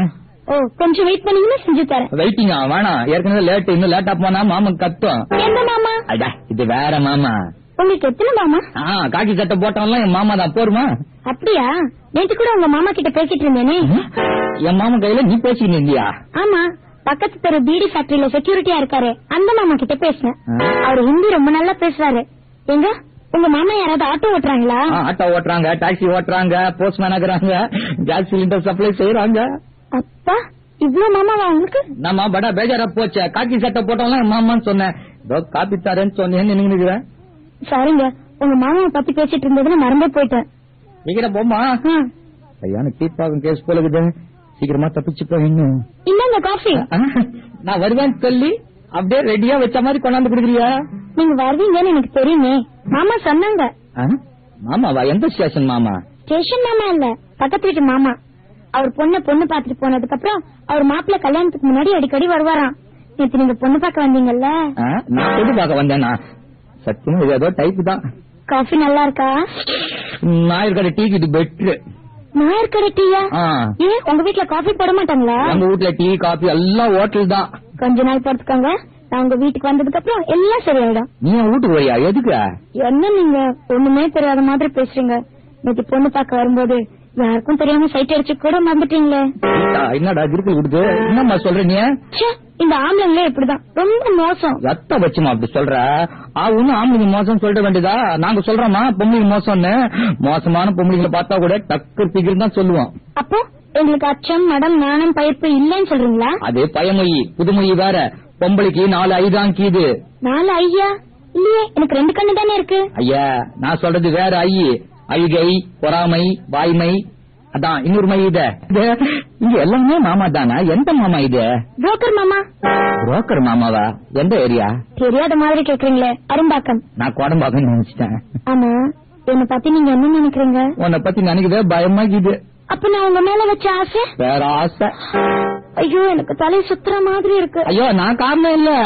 ஓ கொஞ்சம் வெயிட் பண்ணீங்கன்னா செஞ்சு தரேன் வெயிட்டிங்கா வேணாம் ஏற்கனவே லேட் இன்னும் லேட்டா போனா மாமன் கத்தும் எந்த மாமா அடா இது வேற மாமா உங்களுக்கு எத்தனை மாமா ஆ காக்கி சட்டை போட்டவன்லாம் என் மாமா தான் போருமா அப்படியா நேத்து கூட உங்க மாமா கிட்ட பேசிட்டு இருந்தேனே என் மாமன் கையில நீ பேசிக்கிட்டு இருந்தியா ஆமா பக்கத்து தெரு பீடி ஃபேக்டரியில செக்யூரிட்டியா இருக்காரு அந்த மாமா கிட்ட பேசினேன் ஆ. அவர் ஹிந்தி ரொம்ப நல்லா பேசுறாரு எங்க உங்க மாமா யாராவது ஆட்டோ ஓட்டுறாங்களா ஆ, ஆட்டோ ஓட்டுறாங்க டாக்ஸி ஓட்டுறாங்க போஸ்ட்மேன் ஆகுறாங்க கேஸ் சிலிண்டர் சப்ளை செய்யறாங்க அப்பா இவ்ளோ மாமாவா உங்களுக்கு நம்ம படா பேஜாரா போச்சே காக்கி சட்டை போட்டவன்லாம் என் மாமான்னு சொன்னேன் இதோ காப்பி தரேன்னு சொன்னேன்னு நினைக்கிறேன் சரிங்க உங்க மாமாவை பத்தி பேசிட்டு இருந்ததுன்னு மறந்தே போயிட்டேன் சீக்கிரம் போமா ம். ஐயான கீப்பாகும் கேஸ் போல இருக்குது சீக்கிரமா தப்பிச்சு போயிடணும் இந்தாங்க காஃபி ஆ, நான் வருவேன்னு சொல்லி அப்படியே ரெடியா வச்ச மாதிரி கொண்டாந்து கொடுக்குறியா நீங்க வருவீங்கன்னு எனக்கு தெரியுமே மாமா சொன்னாங்க ஆ? மாமாவா எந்த ஸ்டேஷன் மாமா ஸ்டேஷன் மாமா இல்ல பக்கத்து வீட்டு மாமா அவர் பொண்ண பொண்ணு பாத்துட்டு போனதுக்கு அப்புறம் அவர் மாப்பிள்ள கல்யாணத்துக்கு முன்னாடி அடிக்கடி வருவாராம் நேத்து நீங்க பொண்ணு பார்க்க வந்தீங்கல்ல ஆ, நான் பொது பார்க்க வந்தேனா சத்தியமா இது ஏதோ டைப் தான் காஃபி நல்லா இருக்கா நான் இருக்கிற டீக்கு இது பெட்ரு நான் இருக்கிற டீயா ஆ. ஏன் உங்க வீட்ல காஃபி போட மாட்டாங்களா நம்ம வீட்ல டீ காபி எல்லாம் ஹோட்டல் தான் கொஞ்ச நாள் பொறுத்துக்கோங்க நான் உங்க வீட்டுக்கு வந்ததுக்கு அப்புறம் எல்லாம் சரியாயிடும் நீ என் வீட்டுக்கு வரியா எதுக்கு என்ன நீங்க ஒண்ணுமே தெரியாத மாதிரி பேசுறீங்க நேத்து பொண்ணு பார்க்க வரும்போது யாருக்கும் தெரியாம சைட் அடிச்சு கூட மறந்துட்டீங்களே ஆ, என்னடா கிருக்கல் கொடுத்து என்னம்மா சொல்ற நீ ச்சே, இந்த ஆம்பளைங்களே இப்படிதான் ரொம்ப மோசம் ரத்த வச்சுமா அப்படி சொல்ற ஆ ஒன்னும் ஆம்பளைங்க மோசம் சொல்லிட வேண்டியதா நாங்க சொல்றோமா பொம்பளைங்க மோசம்னு மோசமான பொம்பளைங்களை பார்த்தா கூட டக்கு பிகிர் தான் சொல்லுவோம் அப்போ எங்களுக்கு அச்சம் மடம் நாணம் பயிர்ப்பு இல்லைன்னு சொல்றீங்களா அது பயமொழி புதுமொழி வேற பொம்பளைக்கு நாலு ஐதான் கீது நாலு ஐயா இல்லையே எனக்கு ரெண்டு கண்ணு தானே இருக்கு ஐயா நான் சொல்றது வேற ஐ அழுகை பொறாமை வாய்மை அதான் இன்னொரு மை இது இது, இங்க எல்லாமே மாமா தானா எந்த மாமா இது புரோக்கர் மாமா புரோக்கர் மாமாவா எந்த ஏரியா தெரியாத மாதிரி கேக்குறீங்களே அரும்பாக்கம் நான் குடம்பாக்கன்னு நினைச்சிட்டேன் ஆமா என்ன பத்தி நீங்க என்ன நினைக்கிறீங்க உன்னை பத்தி நினைக்கவே பயமா இது அப்ப நான் உங்க மேல வச்ச ஆசை வேற ஆசை ஐயோ எனக்கு தலை சுத்துற மாதிரி இருக்கு ஐயோ நான் காரணம் இல்ல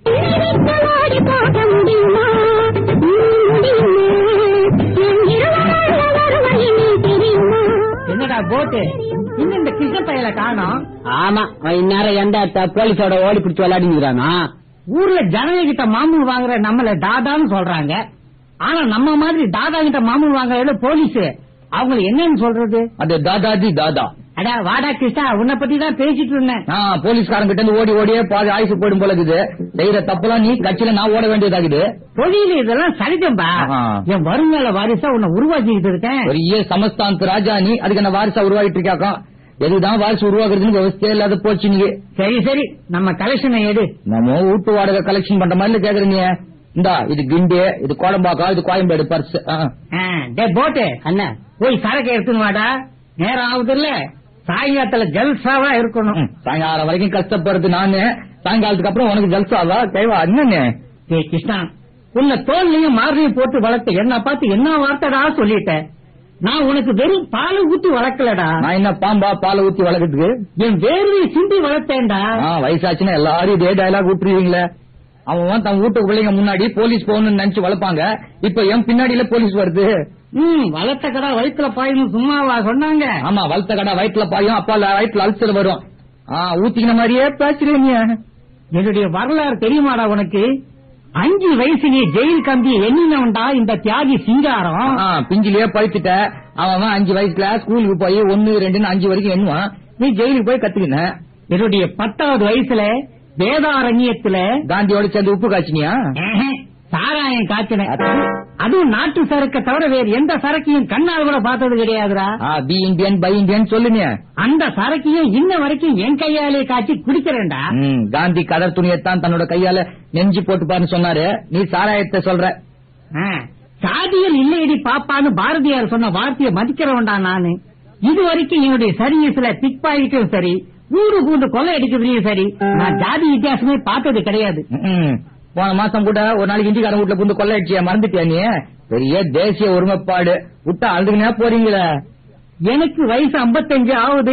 என்னடா போட்டு இன்னும் இந்த கிருஷ்ண பையல காணோம் ஆமா அவன் இந்நேரம் எந்த த- போலீஸோட ஓடி பிடிச்சு விளையாடிங்கிறானா ஊர்ல ஜனங்க கிட்ட மாமூல் வாங்குற நம்மள தாதான்னு சொல்றாங்க ஆனா நம்ம மாதிரி தாதா கிட்ட மாமூல் வாங்குற போலீஸ் அவங்களை என்னன்னு சொல்றது அது தாதாஜி தாதா அடா வாடா கிருஷ்ணா உன்னை பத்தி தான் பேசிட்டு இருந்தேன் ஆ போலீஸ்காரன் கிட்ட இருந்து ஓடி ஓடியே பாதி ஆயுசு போயிடும் போல இருக்குது செய்யற தப்புலாம் நீ கட்சியில நான் ஓட வேண்டியதாகுது தொழில் இதெல்லாம் சரிதம்பா ஆஹா. என் வருங்கால வாரிசா உன்னை உருவாக்கிட்டு இருக்கேன் பெரிய சமஸ்தானத்து ராஜா நீ அதுக்கு என்ன வாரிசா உருவாகிட்டு இருக்காக்கா எதுதான் வாரிசு உருவாக்குறதுன்னு விவசாயம் இல்லாத போச்சு நீங்க சரி சரி நம்ம கலெக்ஷனை எடு நம்ம வீட்டு வாடகை கலெக்ஷன் பண்ற மாதிரி கேக்குறீங்க இந்தா இது கிண்டி இது கோடம்பாக்கா இது கோயம்பேடு பர்ஸ் ஆ, டே போட்டு என்ன போய் சரக்கு எடுத்துன்னு வாடா நேரம் ஆகுது இல்ல சாயங்காலத்துல ஜல்சாவா இருக்கணும் சாயங்காலம் வரைக்கும் கஷ்டப்படுறது நானு சாயங்காலத்துக்கு அப்புறம் உனக்கு ஜல்சாவா கைவா என்னன்னு ஏ கிருஷ்ணா உன்னை தோல்லையும் மார்லையும் போட்டு வளர்த்த என்ன பார்த்து என்ன வார்த்தைடா சொல்லிட்டேன் நான் உனக்கு வெறும் பாலை ஊத்தி வளர்க்கலடா நான் என்ன பாம்பா பாலை ஊத்தி வளர்க்கறதுக்கு என் வேர்வையை சிந்தி வளர்த்தேன்டா ஆ, வயசாச்சுன்னா எல்லாரும் இதே டயலாக் விட்டுருவீங்களே அவன் தன் வீட்டு பிள்ளைங்க முன்னாடி போலீஸ் போகணும்னு நினைச்சு வளர்ப்பாங்க இப்ப என் பின்னாடியில போலீஸ் வருது ம் வளர்த்த கடா வயிற்றுல பாயணும் சும்மாவா சொன்னாங்க ஆமா வளர்த்த கடை வயிற்றுல பாயும் அப்பா வயிற்றுல அல்சர் வரும் ஆ ஊத்திக்கின மாதிரியே பேசுறீங்க என்னுடைய வரலாறு தெரியுமாடா உனக்கு அஞ்சு வயசுலயே ஜெயில் கம்பி எண்ணினவன்டா இந்த தியாகி சிங்காரம் ஆ, பிஞ்சிலேயே பழிச்சுட்ட அவன் அவன் அஞ்சு வயசுல ஸ்கூலுக்கு போய் ஒன்னு ரெண்டுன்னு அஞ்சு வரைக்கும் எண்ணுவான் நீ ஜெயிலுக்கு போய் கத்துக்கின என்னுடைய பத்தாவது வயசுல வேதாரண்யத்துல காந்தியோட சேர்ந்து உப்பு காய்ச்சினியா ஆஹா, சாராயம் காய்ச்சினேன் அதுவும் நாட்டு சரக்க தவிர வேறு எந்த சரக்கையும் கண்ணால் கூட பார்த்தது கிடையாதுடா பி இந்தியன் பை இந்தியன் சொல்லுங்க அந்த சரக்கையும் இன்ன வரைக்கும் என் கையாலே காய்ச்சி குடிக்கிறேன்டா ம், காந்தி கதர் துணியத்தான் தன்னோட கையால நெஞ்சு போட்டுப்பான்னு சொன்னாரு நீ சாராயத்தை சொல்ற ஆ, சாதியில் இல்லையடி பாப்பான்னு பாரதியார் சொன்ன வார்த்தையை மதிக்கிறவன்டா நானு இது வரைக்கும் என்னுடைய சர்வீஸ்ல பிக் பாயிட்டும் சரி ஊரு கூண்டு கொள்ளை அடிக்கிறதுலயும் சரி நான் ஜாதி வித்தியாசமே பார்த்தது கிடையாது ம், போன மாசம் கூட ஒரு நாளைக்கு இந்திக்காரன் வீட்டுல புந்து கொள்ளையடிச்சியா மறந்துட்டியா நீ பெரிய தேசிய ஒருமைப்பாடு விட்டா அழுதுனே போறீங்களே எனக்கு வயசு 55 ஆகுது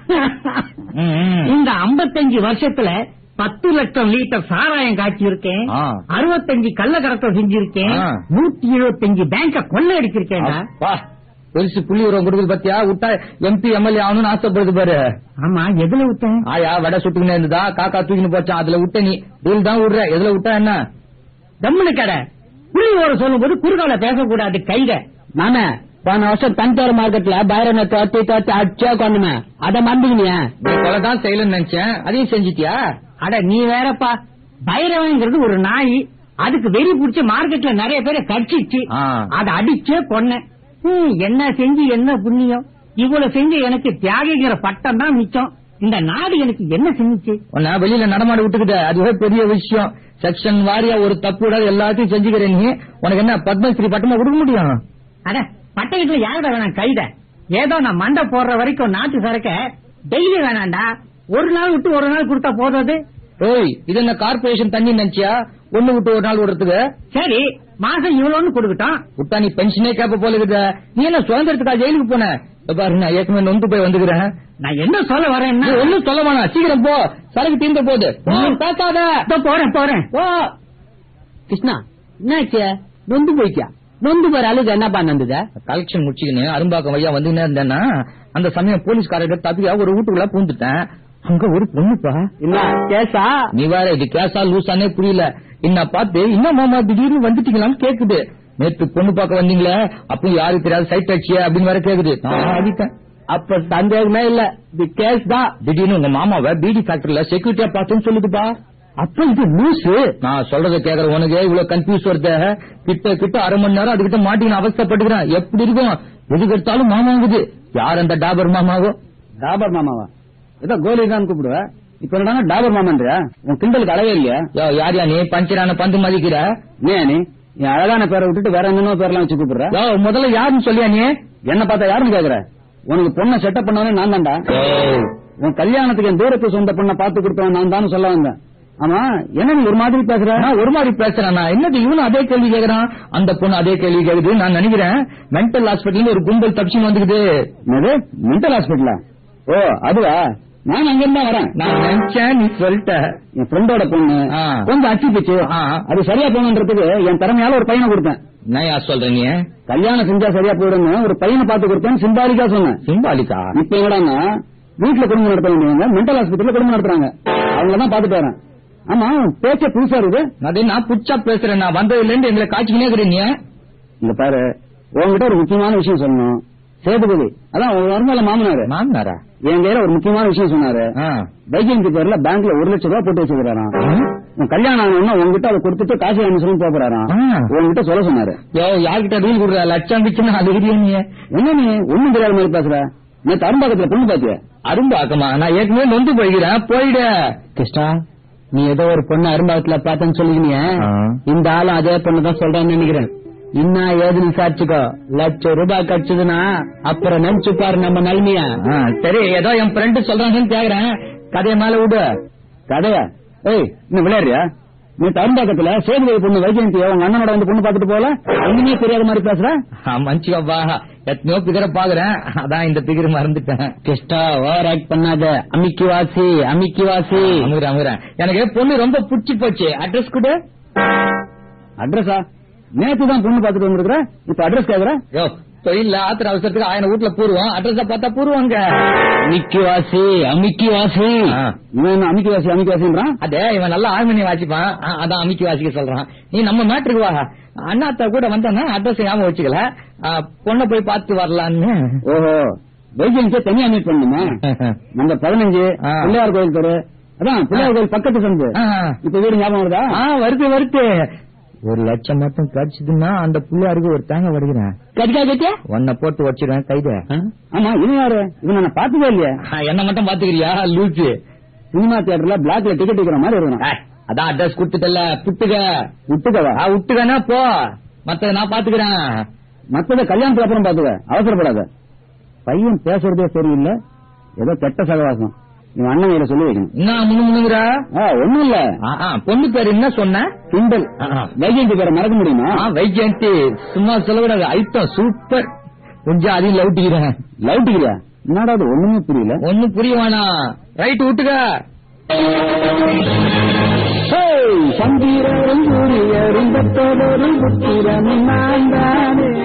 ம், ம். இந்த 55 வருஷத்துல பத்து லட்சம் லிட்டர் சாராயம் காய்ச்சி இருக்கேன் ஆ. அறுபத்தஞ்சு கள்ள கடத்தல் செஞ்சிருக்கேன் ஆ. நூத்தி எழுபத்தஞ்சு பேங்க கொள்ளை அடிச்சிருக்கேன்டா அப்பா, பெருசு புள்ளி உரம் கொடுக்குது பத்தியா விட்டா எம்பி எம்எல்ஏ ஆகணும்னு ஆசைப்படுது பாரு ஆமா எதுல விட்டேன் ஆயா வடை சுட்டுக்கினே இருந்ததா காக்கா தூக்கின்னு போச்சான் அதுல விட்ட நீ டீல் தான் விடுற எதுல விட்டா என்ன தம்முனு கடை புள்ளி ஓர சொல்லும் போது குறுகால பேசக்கூடாது கைத நானே போன வருஷம் தனித்தோர மார்க்கெட்ல பைரனை தோத்தி தோத்தி அடிச்சா கொண்டுமே அதை மறந்துக்கினியா நீ கொலை தான் செய்யலன்னு நினைச்சேன் அதையும் செஞ்சிட்டியா அட நீ வேறப்பா பைரவங்கிறது ஒரு நாய் அதுக்கு வெறி புடிச்சு மார்க்கெட்ல நிறைய பேரை கடிச்சிச்சு ஆ. அத அடிச்சே கொன்னேன் ஹம், என்ன செஞ்சு என்ன புண்ணியம் இவ்வளவு செஞ்சு எனக்கு தியாகிங்கிற பட்டம் தான் மிச்சம் இந்த நாடு எனக்கு என்ன செஞ்சுச்சு உன்னை வெளியில நடமாட விட்டுக்கிட்ட அதுவே பெரிய விஷயம் செக்ஷன் வாரியா ஒரு தப்பு விடாத எல்லாத்தையும் செஞ்சுக்கிற நீ உனக்கு என்ன பத்மஸ்ரீ பட்டமா கொடுக்க முடியும் அட பட்டயத்துல யாரோட வேணாம் கைத ஏதோ நான் மண்டை போடுற வரைக்கும் நாட்டு சரக்க டெய்லி வேணாண்டா ஒரு நாள் விட்டு ஒரு நாள் கொடுத்தா போதாது ஓய் இது என்ன கார்பரேஷன் தண்ணி நினைச்சியா ஒண்ணு விட்டு ஒரு நாள் விடுறதுக்கு சரி மாசம் இவ்வளவுன்னு கொடுக்கட்டும் விட்டா நீ பென்ஷனே கேப்ப போல இருக்குது நீ என்ன சுதந்திரத்துக்கா ஜெயிலுக்கு போன இதோ பாரு நான் ஏற்கனவே நொந்து போய் வந்துக்கிறேன் நான் என்ன சொல்ல நீ வரேன்னா ஒண்ணும் சொல்ல வேணாம் சீக்கிரம் போ சரக்கு தீர்ந்த போகுது போ, பேசாத இதோ போறேன் போறேன் போ. கிருஷ்ணா என்னாச்சு நொந்து போயிச்சா நொந்து போற அழுது என்ன பண்ணது கலெக்ஷன் முடிச்சுக்கின்னு அரும்பாக்கம் ஐயா வந்துன்னே இருந்தேன்னா அந்த சமயம் போலீஸ்காரர்கள் தப்பியா ஒரு வீட்டுக்குள்ள பூந்துட்டேன் அங்க ஒரு பொண்ணுப்பா என்ன கேசா நீ வேற இது கேஸா லூசானே புரியல என்ன பார்த்து என்ன மாமா திடீர்னு வந்துட்டீங்களான்னு கேக்குது நேத்து பொண்ணு பார்க்க வந்தீங்களே அப்பவும் யாருக்கு தெரியாது சைட் அடிச்சிய அப்படின்னு வேற கேக்குது நான் ஆடிட்டேன் அப்ப சந்தேகமே இல்ல இது கேஸ் தான் திடீர்னு உங்க மாமாவை பிடி ஃபேக்டரியில செக்யூரிட்டியா பார்த்தேன்னு சொல்லுதுப்பா அப்ப இது லூசு நான் சொல்றத கேக்குற உனக்கு இவ்வளவு கன்ஃபியூஸ் வருத கிட்ட கிட்ட அரை மணி நேரம் அதுகிட்ட மாட்டின்னு அவஸ்தைப்பட்டுக்கிறேன் எப்படி இருக்கும் எதுக்கு எடுத்தாலும் மாமாங்குது யார் அந்த டாபர் மாமாவோ டாபர் மாமாவா ஏதோ கோலி தான் கூப்பிடுவ இப்ப என்னடா டாபர் மாமான்ற உன் கிண்டலுக்கு அளவே இல்லையா யோ, யார் யா நீ பஞ்சரான பந்து மதிக்கிற நீ நீ என் அழகான பேரை விட்டுட்டு வேற என்னென்ன பேர்லாம் வச்சு கூப்பிடுற யோ, முதல்ல யாருன்னு சொல்லியா நீ என்ன பார்த்தா யாருன்னு கேக்குற உனக்கு பொண்ணை செட்டப் பண்ணவனே நான் தான்டா உன் கல்யாணத்துக்கு என் தூரத்து சொந்த பொண்ணை பார்த்து கொடுத்தவன் நான் தான் சொல்ல வந்தேன் ஆமா என்ன நீ ஒரு மாதிரி பேசுற நான் ஒரு மாதிரி பேசுறேன் நான் என்னது இவனும் அதே கேள்வி கேக்குறான் அந்த பொண்ணு அதே கேள்வி கேக்குது நான் நினைக்கிறேன் மென்டல் ஹாஸ்பிட்டல் ஒரு கும்பல் தப்பிச்சு வந்துக்குது என்னது மென்டல் ஹாஸ்பிட்டலா ஓ அதுவா நான் அங்க இருந்தா வரேன் நான் நினைச்சேன் நீ சொல்லிட்ட என் ஃப்ரெண்டோட பொண்ணு ஆ. கொஞ்சம் அச்சு பிச்சு ஆ. அது சரியா போகணுன்றதுக்கு என் திறமையால ஒரு பையனை கொடுத்தேன் நான் யார் சொல்ற நீ கல்யாணம் செஞ்சா சரியா போயிடுன்னு ஒரு பையனை பார்த்து கொடுத்தேன் சிம்பாலிக்கா சொன்னேன் சிம்பாலிக்கா இப்ப என்னடான்னா வீட்டுல குடும்பம் நடத்த வேண்டியவங்க மென்டல் ஹாஸ்பிட்டல்ல குடும்பம் நடத்துறாங்க அவங்கள தான் பாத்துட்டு வரேன் ஆமா பேச்ச புதுசா இருக்கு அது நான் புச்சா பேசுறேன் நான் வந்ததுல இருந்து எங்களை காய்ச்சிக்கினே இருக்கிறேன் நீ இங்க பாரு உங்ககிட்ட ஒரு முக்கியமான விஷயம் சொல்லணும் சேதுபதி அதான் உங்க வருங்கால மாமனாரு மாமனாரா என் கையில ஒரு முக்கியமான விஷயம் சொன்னாரு ஆ. வைஜெயந்தி பேர்ல பேங்க்ல ஒரு லட்சம் ரூபாய் போட்டு வச்சுக்கிறாராம் உன் கல்யாணம் ஆகணும்னா உங்ககிட்ட அதை கொடுத்துட்டு காசு வாங்கி சொல்லி போறாராம் ஆ. உங்ககிட்ட சொல்ல சொன்னாரு யோ யார்கிட்ட ரீல் கொடுக்குற லட்சம் பிச்சுன்னு அது இருக்கிற நீ என்ன நீ ஒண்ணும் தெரியாத மாதிரி பேசுற நேத்து அரும்பாக்கத்துல பொண்ணு பாத்திய அரும்பாக்கமா நான் ஏற்கனவே நொந்து போய்கிறேன் போயிடு கிருஷ்ணா நீ ஏதோ ஒரு பொண்ணு அரும்பாக்கத்துல பார்த்தேன்னு சொல்லிக்கினிய ஆ. இந்த ஆளும் அதே பொண்ணு தான் சொல்றான்னு நினைக்கிறேன் இன்னா ஏதுன்னு விசாரிச்சுக்கோ லட்சம் ரூபாய் கிடைச்சதுன்னா அப்புறம் நினைச்சு பாரு நம்ம நிலைமையா ஆ, சரி ஏதோ என் ஃப்ரெண்டு சொல்றாங்கன்னு கேக்குறேன் கதையை மேல விடு கதையா ஏய் இன்னும் விளையாடுறியா நீ தரும்பாக்கத்துல சேதுபதி பொண்ணு வைஜெயந்தி உங்க அண்ணனோட வந்து பொண்ணு பார்த்துட்டு போல ஒண்ணுமே தெரியாத மாதிரி பேசுற மஞ்சுக்கப்பா எத்தனையோ பிகர பாக்குறேன் அதான் இந்த பிகர் மறந்துட்டேன் கிருஷ்ணா ஓவர் ஆக்ட் பண்ணாத அமிக்கி வாசி அமிக்கி வாசி அமுகிறேன் அமுகிறேன் எனக்கு பொண்ணு ரொம்ப புடிச்சு போச்சு அட்ரஸ் கொடு அட்ரஸா நேத்து தான் பொண்ணு பார்த்துட்டு வந்திருக்கிற இப்ப அட்ரஸ் கேக்குற யோ தொழில ஆத்திர அவசரத்துக்கு ஆயிரம் வீட்டுல பூர்வம் அட்ரஸ் பார்த்தா பூர்வங்க அமிக்கி வாசி அமிக்கி வாசி ஆ. இவன் என்ன அமிக்கி வாசி அமிக்கி வாசின்றான் அதே இவன் நல்லா ஆழ்மணி வாசிப்பான் ஆ, அதான் அமிக்கி வாசிக்க சொல்றான் நீ நம்ம மேட்ருக்கு வா அண்ணாத்த கூட வந்தானா அட்ரஸ் ஞாபகம் வச்சுக்கல ஆ, பொண்ணை போய் பார்த்து வரலான்னு ஓஹோ வைஜெயந்திய தனியா மீட் பண்ணுமா நம்ம பதினஞ்சு ஆ. பிள்ளையார் கோயில் தெரு அதான் பிள்ளையார் கோயில் பக்கத்து சந்து ஆ. இப்ப வீடு ஞாபகம் வருதா ஆ வருது வருது ஒரு லட்சம் மட்டும் கிடைச்சதுன்னா அந்த பிள்ளையாருக்கு ஒரு தேங்காய் வடிக்கிறேன் கட்டிக்கா கட்டியா உன்னை போட்டு வச்சிருவேன் கைத ஆமா இவன் யாரு இவன் நான் பார்த்ததே இல்லையா என்ன மட்டும் பாத்துக்கிறியா லூச்சு சினிமா தியேட்டர்ல பிளாக்ல டிக்கெட் விக்கிற மாதிரி இருக்கணும் ஏய், அதான் அட்ரஸ் கொடுத்துட்டல புட்டுக விட்டுக்கவா ஆ, விட்டுக்கனா போ மத்த நான் பாத்துக்கிறேன் மத்தத கல்யாணத்துக்கு அப்புறம் பாத்துக்க அவசரப்படாத பையன் பேசுறதே சரியில்லை ஏதோ கெட்ட சகவாசம் இவன் அண்ணன் கையில சொல்லி வைக்கணும் என்ன முன்னு முன்னுங்கிற ஆ, ஒண்ணும் இல்ல பொண்ணு பேர் என்ன சொன்ன கிண்டல் ஆ, ஆ. வைஜெயந்தி பேரை மறக்க முடியுமா ஆ, வைஜெயந்தி சும்மா சொல்லக்கூடாது ஐட்டம் சூப்பர் கொஞ்சம் அதையும் லவுட்டிக்கிறேன் லவ் டிகிரியா என்னடா அது ஒண்ணுமே புரியல ஒண்ணும் புரிய வேணாம் ரைட் விட்டுக்க சந்திரரும் சூரியரும் பத்தோரும் புத்திரனும் நான் தானே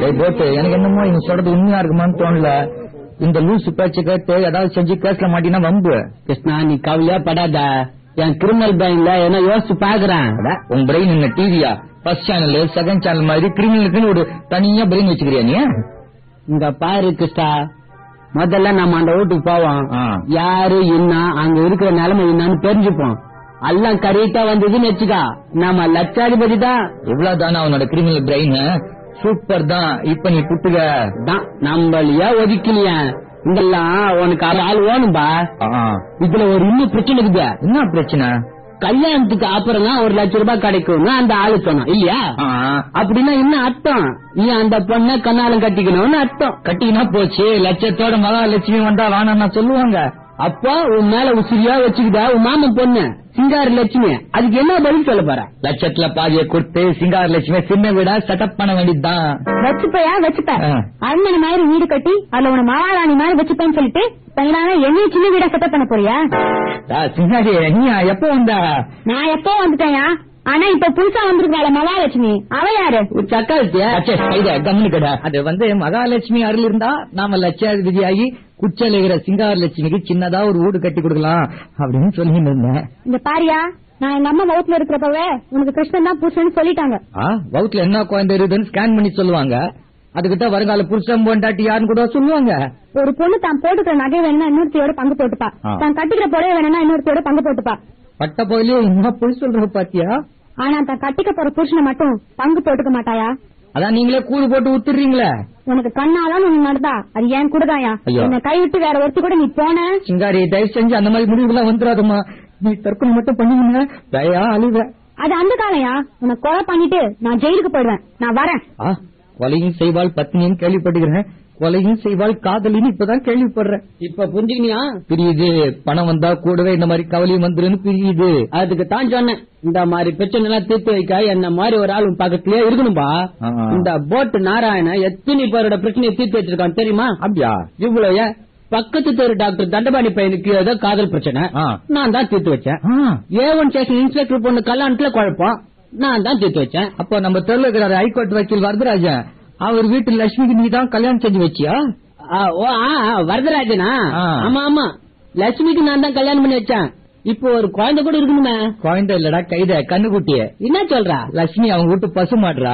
டேய் போட்டு எனக்கு என்னமோ இவங்க சொல்றது உண்மையா இருக்குமான்னு தோணல இந்த லூசு பேச்சு கேட்டு ஏதாவது செஞ்சு கேஸ்ல மாட்டினா வம்பு கிருஷ்ணா நீ கவலையா படாத என் கிரிமினல் பேங்க்ல என்ன யோசிச்சு பாக்குறேன் அட, உன் பிரெயின் என்ன டிவியா ஃபர்ஸ்ட் சேனல் செகண்ட் சேனல் மாதிரி கிரிமினலுக்குன்னு ஒரு தனியா பிரெயின் வச்சுக்கிறியா நீ இங்க பாரு கிருஷ்ணா முதல்ல நம்ம அந்த வீட்டுக்கு போவோம் ஆ. யாரு என்ன அங்க இருக்கிற நிலைமை என்னன்னு தெரிஞ்சுப்போம் எல்லாம் கரெக்டா வந்ததுன்னு வச்சுக்கா நம்ம லட்சாதிபதி தான் இவ்வளவு தானே அவனோட கிரிமினல் பிரெயின் சூப்பர் தான் இப்ப நீ புட்டுக தான் நம்மளையா ஒதுக்கலையா இங்கெல்லாம் உனக்கு அது ஆள் வேணும்பா ஆ, இதுல ஒரு இன்னும் பிரச்சனை இருக்குது என்ன பிரச்சனை கல்யாணத்துக்கு அப்புறம் தான் ஒரு லட்சம் ரூபாய் கிடைக்கும்னு அந்த ஆளு சொன்னான் இல்லையா ஆ, அப்படின்னா என்ன அர்த்தம் நீ அந்த பொண்ணை கண்ணாலம் கட்டிக்கணும்னு அர்த்தம் கட்டினா போச்சு லட்சத்தோட மகாலட்சுமி வந்தா வேணாம்னா சொல்லுவாங்க அப்போ உன் மேல உசிரியா வச்சுக்கிட்டா உன் மாமன் பொண்ணு சிங்கார லட்சுமி அதுக்கு என்ன பதில் சொல்ல போற லட்சத்துல பாதிய கொடுத்து சிங்கார லட்சுமி சின்ன வீடா செட்டப் பண்ண வேண்டியதுதான் வச்சுப்பயா வச்சுப்ப ஆ. அரண்மனை மாதிரி வீடு கட்டி அதுல உன மகாராணி மாதிரி வச்சுப்பேன்னு சொல்லிட்டு தங்களான என்னையும் சின்ன வீடா செட்டப் பண்ண போறியா டா, சிங்காரி நீ எப்ப வந்தா நான் எப்போ வந்துட்டேயா ஆனா இப்ப புதுசா வந்திருக்காள மகாலட்சுமி அவ யாரு சக்காலத்தியா அச்சே, கைத, கம்முனு கடை. அது வந்து மகாலட்சுமி அருள் இருந்தா நாம லட்சாதிபதியாகி குச்சல் இருக்கிற சிங்கார லட்சுமிக்கு சின்னதா ஒரு வீடு கட்டி கொடுக்கலாம் அப்படின்னு சொல்லி இருந்தேன் இந்த பாரியா நான் எங்க அம்மா வகுப்புல இருக்கிறப்பவே உனக்கு கிருஷ்ணன் தான் புருஷன்னு சொல்லிட்டாங்க ஆ, வவுத்துல என்ன குழந்தை இருக்குதுன்னு ஸ்கேன் பண்ணி சொல்லுவாங்க அதுகிட்ட வருங்கால புருஷன் பொண்டாட்டி யாருன்னு கூட சொல்லுவாங்க ஒரு பொண்ணு தான் போட்டுக்கிற நகை வேணும்னா இன்னொருத்தையோட பங்கு போட்டுப்பா ஆ. தான் கட்டிக்கிற புடவை வேணும்னா இன்னொருத்தையோட பங்கு போட்டுப்பா பட்ட போயிலே என்ன பொய் சொல்ற பாத்தியா ஆனா தான் கட்டிக்க போற புருஷனை மட்டும் பங்கு போட்டுக்க மாட்டாயா அதான் நீங்களே கூடு போட்டு உத்துறீங்களே உனக்கு கண்ணாதான் உனக்கு நடந்தா அது ஏன் கூடதாயா ஐயோ. என்ன கைவிட்டு வேற ஒருத்தி கூட நீ போன சிங்காரி தயவு செஞ்சு அந்த மாதிரி முடிவுலாம் வந்துடாதம்மா நீ தற்கொலை மட்டும் பண்ணுவீங்க தயா அழுவ அது அந்த காலையா உன்னை கொலை பண்ணிட்டு நான் ஜெயிலுக்கு போயிடுவேன் நான் வரேன் ஆ, கொலையும் செய்வாள் பத்னியும் கேள்விப்பட்டுக்கிறேன் கொலையும் செய்வாள் காதலின்னு இப்பதான் கேள்விப்படுறேன் இப்ப புரிஞ்சுக்கினியா பிரியுது பணம் வந்தா கூடவே இந்த மாதிரி கவலையும் வந்துருன்னு பிரியுது அதுக்கு தான் சொன்னேன் இந்த மாதிரி பிரச்சனை எல்லாம் தீர்த்து வைக்க என்ன மாதிரி ஒரு ஆள் உன் பக்கத்துலயே இருக்கணும்பா ஆ. இந்த போட்டு நாராயண எத்தனை பேரோட பிரச்சனையை தீர்த்து வச்சிருக்கான் தெரியுமா அப்படியா இவ்வளவு ஏன்? பக்கத்து தெரு டாக்டர் தண்டபாணி பையனுக்கு ஏதோ காதல் பிரச்சனை ஆ. நான் தான் தீர்த்து வச்சேன் ஆ, ஏவன் ஸ்டேஷன் இன்ஸ்பெக்டர் பொண்ணு கல்யாணத்துல குழப்பம் நான் தான் தீர்த்து வச்சேன் அப்போ நம்ம தெருல இருக்கிற ஹைகோர்ட் வக்கீல் வரதராஜன் அவர் வீட்டு லட்சுமிக்கு நீ தான் கல்யாணம் செஞ்சு வச்சியா ஆ, ஓ ஆ, ஆ, வரதராஜனா ஆ. ஆமா ஆமா லட்சுமிக்கு நான் தான் கல்யாணம் பண்ணி வச்சேன் இப்போ ஒரு குழந்தை கூட இருக்கணுமே குழந்தை இல்லடா கைத கண்ணுக்குட்டிய என்ன சொல்றா லட்சுமி அவங்க வீட்டு பசு மாடுறா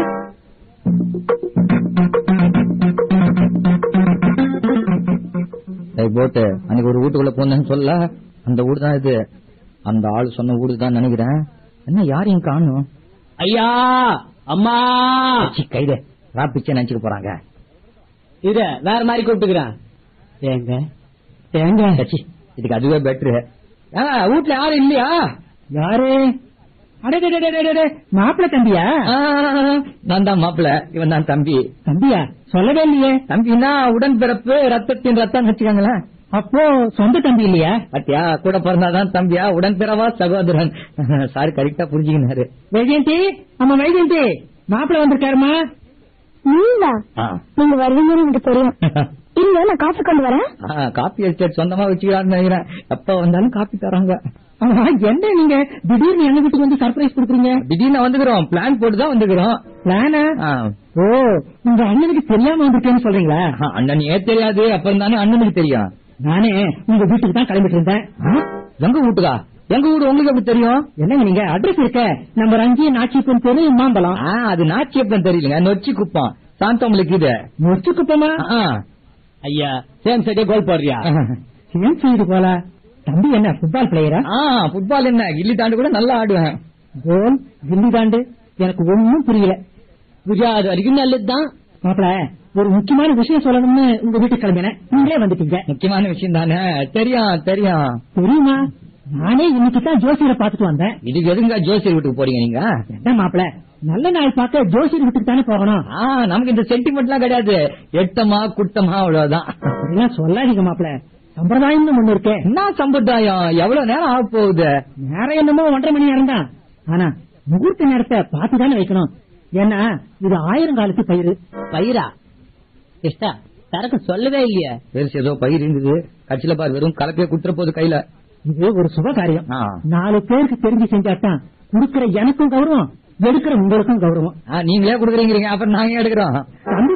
ஏய் போட்டு அன்னைக்கு ஒரு வீட்டுக்குள்ள போனேன்னு சொல்ல அந்த வீடு தான் இது அந்த ஆள் சொன்ன வீடு தான் நினைக்கிறேன் என்ன யாரையும் காணும் ஐயா அம்மா கைத ராப்பிச்சை நினைச்சுக்க போறாங்க இத வேற மாதிரி கூப்பிட்டுக்கிறேன் ஏங்க ஏங்க சச்சி, இதுக்கு அதுவே பெட்ரு வீட்டுல யாரும் இல்லையா யாரு அடே மாப்பிள்ள தம்பியா ஆ, நான் தான் மாப்பிள்ள இவன் தான் தம்பி தம்பியா சொல்லவே இல்லையே தம்பின்னா உடன் பிறப்பு ரத்தத்தின் ரத்தம் வச்சுக்காங்களேன் அப்போ சொந்த தம்பி இல்லையா அத்தியா கூட பிறந்தாதான் தம்பியா உடன் பிறவா சகோதரன் சார் கரெக்டா புரிஞ்சுக்கினாரு வைஜெயந்தி ஆமா வைஜெயந்தி மாப்பிள்ள வந்திருக்காருமா நீங்களா ஆ. நீங்க வருவீங்கன்னு எனக்கு தெரியும் இல்ல நான் காசு கொண்டு வரேன் ஆ, காப்பி எஸ்டேட் சொந்தமா வச்சுக்கிறான்னு நினைக்கிறேன் எப்ப வந்தாலும் காப்பி தராங்க ஆமா என்ன நீங்க திடீர்னு எங்க வீட்டுக்கு வந்து சர்ப்ரைஸ் கொடுக்குறீங்க திடீர்னு வந்துக்கிறோம் பிளான் போட்டு தான் வந்துக்கிறோம் பிளானா ஆ. ஓ உங்க அண்ணனுக்கு தெரியாம வந்திருக்கேன்னு சொல்றீங்களா ஆ, அண்ணனுக்கே தெரியாது அப்புறம் தானே அண்ணனுக்கு தெரியும் நானே உங்க வீட்டுக்கு தான் கிளம்பிட்டு இருந்தேன் ஆ, எங்க வீட்டுக்கா எங்க வீடு உங்களுக்கு எப்படி தெரியும் என்னங்க நீங்க அட்ரஸ் இருக்க நம்ம ரஞ்சி நாச்சிப்பன் தெரு மாம்பலம் ஆ, அது நாச்சியப்பன் தெரியலங்க நொச்சி குப்பம் சாந்தமலுக்கு இது முடிச்சு குப்பமா ஆ. ஐயா சேம் சைடே கோல் போடுறியா சேம் செய்து போல தம்பி என்ன ஃபுட்பால் பிளேயரா ஆ ஃபுட்பால் என்ன கில்லி தாண்டு கூட நல்லா ஆடுவேன் கோல் கில்லி தாண்டு எனக்கு ஒண்ணும் புரியல புரியாது வரைக்கும் நல்லதுதான் மாப்பிள ஒரு முக்கியமான விஷயம் சொல்லணும்னு உங்க வீட்டுக்கு கிளம்பினேன் நீங்களே வந்துட்டீங்க முக்கியமான விஷயம் தானே தெரியும் தெரியும் தெரியுமா நானே இன்னைக்கு தான் ஜோசியரை பாத்துட்டு வந்தேன் இதுக்கு எதுங்க ஜோசியர் வீட்டுக்கு போறீங்க நீங்க என்ன மாப்பிள நல்ல நாள் பார்க்க ஜோசியர் வீட்டுக்கு தானே போகணும் ஆ நமக்கு இந்த சென்டிமெண்ட்லாம் கிடையாது எட்டமா குட்டமா அவ்வளவுதான் அப்படிலாம் சொல்லாதீங்க மாப்பிள சம்பிரதாயம்னு ஒண்ணு இருக்கே என்ன சம்பிரதாயம் எவ்வளவு நேரம் ஆக போகுது நேரம் என்னமோ ஒன்றரை மணி நேரம் தான் ஆனா முகூர்த்த நேரத்தை பார்த்து தானே வைக்கணும் ஏன்னா இது ஆயிரம் காலத்து பயிர் பயிரா கிருஷ்ணா சரக்கு சொல்லவே இல்லையே பெருசு ஏதோ பயிர் இருந்தது கட்சியில பாரு வெறும் கலப்பைய குத்துற போது கையில இது ஒரு சுப காரியம் ஆ. நாலு பேருக்கு தெரிஞ்சு செஞ்சாதான் கொடுக்கிற எனக்கும் கௌரவம் எடுக்கிற உங்களுக்கும் கௌரவம் ஆ, நீங்களே குடுக்குறீங்க அப்புறம் நாங்க எடுக்கிறோம் தம்பி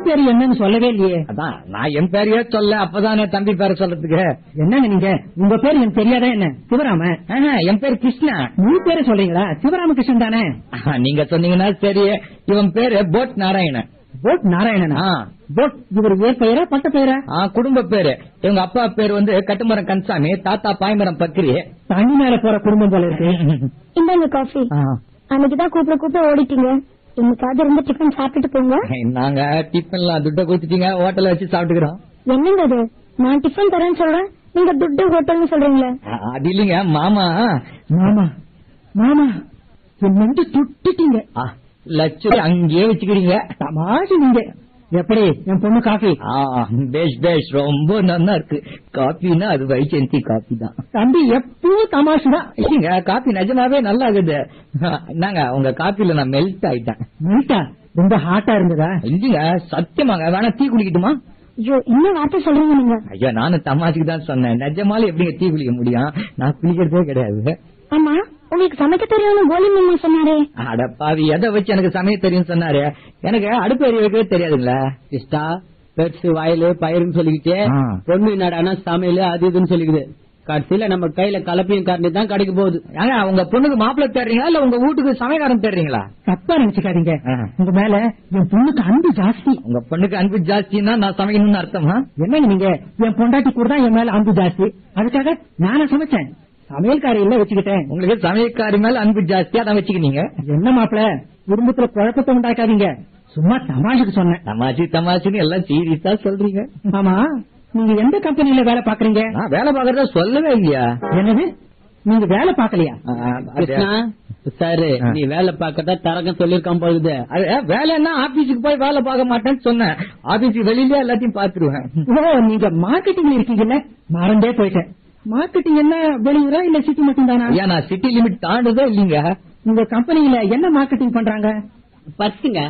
பேரு என்னன்னு சொல்லவே இல்லையே அதான் நான் என் பேரையே சொல்ல அப்பதானே தம்பி பேரை சொல்றதுக்கு என்னங்க நீங்க உங்க பேர் எனக்கு தெரியாதா என்ன சிவராம ஆஹா, என் பேர் கிருஷ்ணா முழு பேரை சொல்றீங்களா சிவராமகிருஷ்ணன் தானே ஆஹா, நீங்க சொன்னீங்கன்னா சரி இவன் பேரு போட் நாராயணன் போட் நாராயணனா ஆ. போட் இவர் ஏர் பெயரா பட்ட பெயரா ஆ, குடும்ப பேரு இவங்க அப்பா பேர் வந்து கட்டுமரம் கன்சாமி தாத்தா பாய்மரம் பக்கிரி தண்ணி மேல போற குடும்பம் போல இருக்கு இந்தாங்க காஃபி அன்னைக்குதான் கூப்பிட கூப்பிட ஓடிட்டீங்க இன்னைக்காவது இருந்து டிஃபன் சாப்பிட்டுட்டு போங்க நாங்க டிஃபன்லாம் துட்ட கொடுத்துட்டீங்க ஹோட்டல்ல வச்சு சாப்பிட்டுக்கிறோம் என்னங்க அது நான் டிஃபன் தரேன்னு சொல்றேன் நீங்க துட்டு ஹோட்டல்னு சொல்றீங்களே ஆ, அது இல்லைங்க மாமா மாமா மாமா என்ன வந்து துட்டிட்டீங்க ஆ, லட்சம் அங்கேயே வச்சுக்கிறீங்க தமாஷு நீங்க எப்படி என் பொண்ணு காஃபி ஆ, பேஷ் பேஷ் ரொம்ப நல்லா இருக்கு காபின்னா அது வைஜெயந்தி காபி தான் தம்பி எப்பவும் தமாஷு தான் இல்லைங்க காபி நிஜமாவே நல்லா இருக்குது என்னங்க உங்க காபில நான் மெல்ட் ஆயிட்டேன் மெல்ட்டா ரொம்ப ஹாட்டா இருந்ததா இல்லைங்க சத்தியமாங்க வேணா டீ குடிக்கட்டுமா ஐயோ என்ன வார்த்தை சொல்றீங்க நீங்க ஐயா நானும் தமாஷுக்கு தான் சொன்னேன் நிஜமால எப்படிங்க டீ குளிக்க முடியும் நான் குளிக்கிறதே கிடையாது ஆமா உங்களுக்கு சமைக்க தெரியும்னு கோலி மாமா சொன்னாரே அட பாவி எதை வச்சு எனக்கு சமைய தெரியும் சொன்னாரு எனக்கு அடுப்பு எரிய வைக்கவே தெரியாதுங்களா இஷ்டா பெட்ஸ் வயலு பயிருன்னு சொல்லிக்கிட்டு ஆ. பொண்ணு என்னடானா சமையல் அது இதுன்னு சொல்லிக்குது கடைசியில நம்ம கையில கலப்பையும் கரண்டி தான் கிடைக்க போகுது ஏங்க உங்க பொண்ணுக்கு மாப்பிள்ளை தேடுறீங்களா இல்ல உங்க வீட்டுக்கு சமயக்காரன் தேடுறீங்களா தப்பா நினைச்சுக்காதீங்க ஆ. உங்க மேல என் பொண்ணுக்கு அன்பு ஜாஸ்தி உங்க பொண்ணுக்கு அன்பு ஜாஸ்தின்னா நான் சமைக்கணும்னு அர்த்தமா என்னங்க நீங்க என் பொண்டாட்டி கூட தான் என் மேல அன்பு ஜாஸ்தி அதுக்காக நானே சமைச்சேன் சமையல்காரி இல்ல வச்சுக்கிட்டேன் உங்களுக்கு சமயக்காரி மேல அன்பு ஜாஸ்தியா தான் வச்சுக்கினீங்க என்ன மாப்பிள குடும்பத்துல குழப்பத்தை உண்டாக்காதீங்க சும்மா தமாஷுக்கு சொன்னேன் தமாஷி தமாஷின்னு எல்லாம் சீரியஸா சொல்றீங்க ஆமா நீங்க எந்த கம்பெனில வேலை பாக்குறீங்க நான் வேலை பாக்குறத சொல்லவே இல்லையா என்னது நீங்க வேலை பாக்கலையா ஆ, அது- கிருஷ்ணா சார் ஆ. நீ வேலை பார்க்கறதா தரகம் சொல்லிருக்கான் போகுது அது வேலைன்னா ஆபீஸுக்கு போய் வேலை பார்க்க மாட்டேன்னு சொன்னேன் ஆபீஸுக்கு வெளியிலே எல்லாத்தையும் பாத்துருவேன் ஓ நீங்க மார்க்கெட்டிங்ல இருக்கீங்கல்ல மறந்தே போயிட்டேன் மார்க்கெட்டிங் என்ன வெளியூரா இல்ல சிட்டி மட்டும் தானா ஐயா நான் சிட்டி லிமிட் தாண்டதே இல்லீங்க உங்க கம்பெனில என்ன மார்க்கெட்டிங் பண்றாங்க பர்சுங்க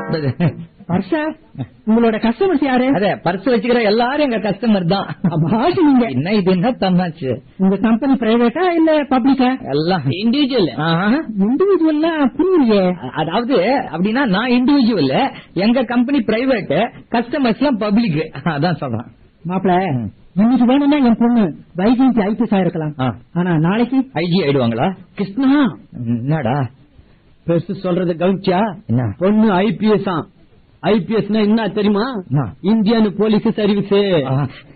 பர்ஷா உங்களோட கஸ்டமர்ஸ் யாரு அதே பர்ஸ் வச்சுக்கிற எல்லாரும் எங்க கஸ்டமர் தான் பாஷ் நீங்க என்ன இது என்ன தமாச்சு உங்க கம்பெனி பிரைவேட்டா இல்ல பப்ளிக்கா எல்லாம் இண்டிவிஜுவல் ஆஹா. இண்டிவிஜுவல்லா புரியலையே அதாவது அப்படின்னா நான் இண்டிவிஜுவல் எங்க கம்பெனி பிரைவேட் கஸ்டமர்ஸ் எல்லாம் பப்ளிக் அதான் சொல்றேன் மாப்பிள இன்னைக்கு வேணும்னா என் பொண்ணு வைஜெயந்தி ஐபிஎஸ் இருக்கலாம் ஆ. ஆனா நாளைக்கு ஐஜி ஆயிடுவாங்களா கிருஷ்ணா என்னடா பெருசு சொல்றது கவனிச்சா என்ன பொண்ணு ஐபிஎஸ் ஐபிஎஸ்னா என்ன தெரியுமா என்ன? இந்தியன் போலீஸ் சர்வீஸ் ஆ.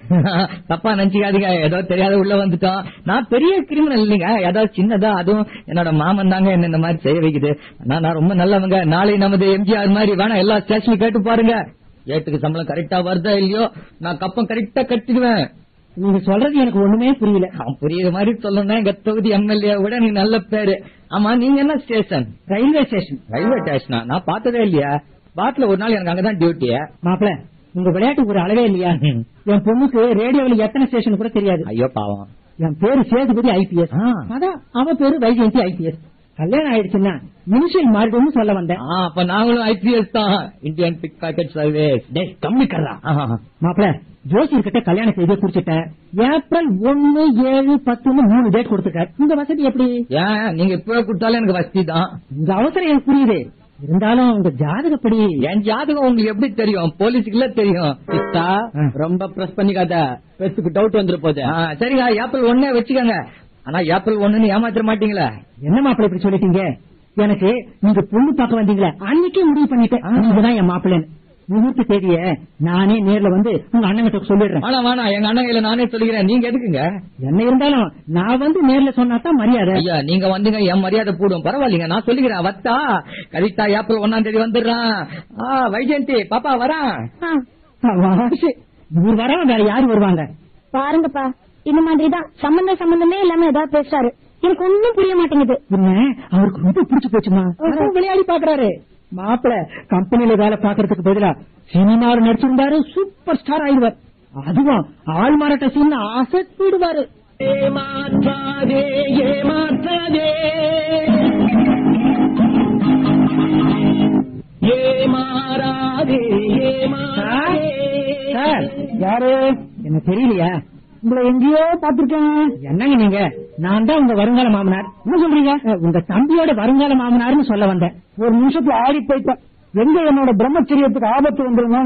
தப்பா நினைச்சுக்காதீங்க ஏதோ தெரியாத உள்ள வந்துட்டோம் நான் பெரிய கிரிமினல் இல்லைங்க ஏதாவது சின்னதா அதுவும் என்னோட மாமன் தாங்க என்ன இந்த மாதிரி செய்ய வைக்குது ஆனா நான் ரொம்ப நல்லவங்க நாளை நமது எம்ஜிஆர் மாதிரி வேணா எல்லா ஸ்டேஷனும் கேட்டு பாருங்க ஏட்டுக்கு சம்பளம் கரெக்டா வருதா இல்லையோ நான் கப்பம் கரெக்டா கட்டிடுவேன் நீங்க சொல்றது எனக்கு ஒண்ணுமே புரியல அவன் புரியுற மாதிரி சொல்லணும்னா எங்க தொகுதி எம்எல்ஏ விட நீ நல்ல பேரு ஆமா நீங்க என்ன ஸ்டேஷன் ரயில்வே ஸ்டேஷன் ரயில்வே ஸ்டேஷனா நான் பார்த்ததே இல்லையா பாட்டுல ஒரு நாள் எனக்கு அங்கதான் டியூட்டி மாப்பிள உங்க விளையாட்டுக்கு ஒரு அளவே இல்லையா என் பொண்ணுக்கு ரேடியோவில் எத்தனை ஸ்டேஷன் கூட தெரியாது ஐயோ பாவம் என் பேரு சேதுபதி ஐபிஎஸ் ஆ. அதான் அவ பேரு வைஜெயந்தி ஐபிஎஸ் கல்யாணம் ஆயிடுச்சுன்னா மினிஷியல் மாறிடும்னு சொல்ல வந்தேன் ஆ, அப்ப நாங்களும் ஐபிஎஸ் தான் இந்தியன் பிக் பாக்கெட் சர்வீஸ் டேய் கம்மி கர்றா ஆஹா. மாப்பிள ஜோசியர் கிட்ட கல்யாணம் செய்தே குறிச்சிட்டேன் ஏப்ரல் ஒன்னு ஏழு பத்துன்னு மூணு டேட் கொடுத்துட்டார் இந்த வசதி எப்படி ஏன் நீங்க இப்ப கொடுத்தாலும் எனக்கு வசதி தான் உங்க அவசரம் எனக்கு புரியுது இருந்தாலும் உங்க ஜாதகப்படி என் ஜாதகம் உங்களுக்கு எப்படி தெரியும் போலீஸுக்குள்ள தெரியும் கிருஷ்ணா ரொம்ப பிரஸ் பண்ணிக்காத பெருசுக்கு டவுட் வந்துரு போகுது ஆ, சரிங்க ஏப்ரல் ஒன்னே வச்சுக்கோங்க ஆனா ஏப்ரல் ஒண்ணுன்னு ஏமாத்திர மாட்டீங்களா என்ன மாப்பிள இப்படி சொல்லிட்டீங்க எனக்கு நீங்க பொண்ணு பார்க்க வந்தீங்களே அன்னைக்கே முடிவு பண்ணிட்டேன் நீங்கதான் என் மாப்பிள்ளன்னு முகூர்த்த தேதிய நானே நேர்ல வந்து உங்க அண்ணன் கிட்ட சொல்லிடுறேன் வேணா வேணா எங்க அண்ணன் கையில நானே சொல்லிக்கிறேன் நீங்க எதுக்குங்க என்ன இருந்தாலும் நான் வந்து நேர்ல சொன்னா தான் மரியாதை ஐயா நீங்க வந்துங்க என் மரியாதை போடும் பரவாயில்லைங்க நான் சொல்லிக்கிறேன் வத்தா கவிதா ஏப்ரல் ஒன்னாம் தேதி வந்துடுறான் ஆ வைஜெயந்தி பாப்பா வரான் வாசி. இவர் வராம வேற யாரு வருவாங்க பாருங்கப்பா இந்த மாதிரிதான் சம்பந்த சம்பந்தமே இல்லாம ஏதாவது பேசுறாரு எனக்கு ஒண்ணும் புரிய மாட்டேங்குது என்ன அவருக்கு ரொம்ப பிடிச்சு போச்சுமா அதான் விளையாடி பாக்குறாரு மாப்பிள கம்பெனில வேலை பாக்குறதுக்கு பதிலா சினிமாவில் நடிச்சிருந்தாரு சூப்பர் ஸ்டார் ஆயிடுவார் அதுவும் ஆள் மாறாட்ட சீன் அசத்திடுவாரு ஏமாற்றாதே ஏமாற்றாதே ஏமாறாதே ஏமாறாதே சார் யாரு என்ன தெரியலையா உங்களை எங்கேயோ பாத்திருக்கேன் என்னங்க நீங்க நான் தான் உங்க வருங்கால மாமனார் என்ன சொல்றீங்க உங்க தம்பியோட வருங்கால மாமனார்னு சொல்ல வந்தேன் ஒரு நிமிஷத்துல ஆடி போயிட்டேன் எங்க என்னோட பிரம்மச்சரியத்துக்கு ஆபத்து வந்துருமோ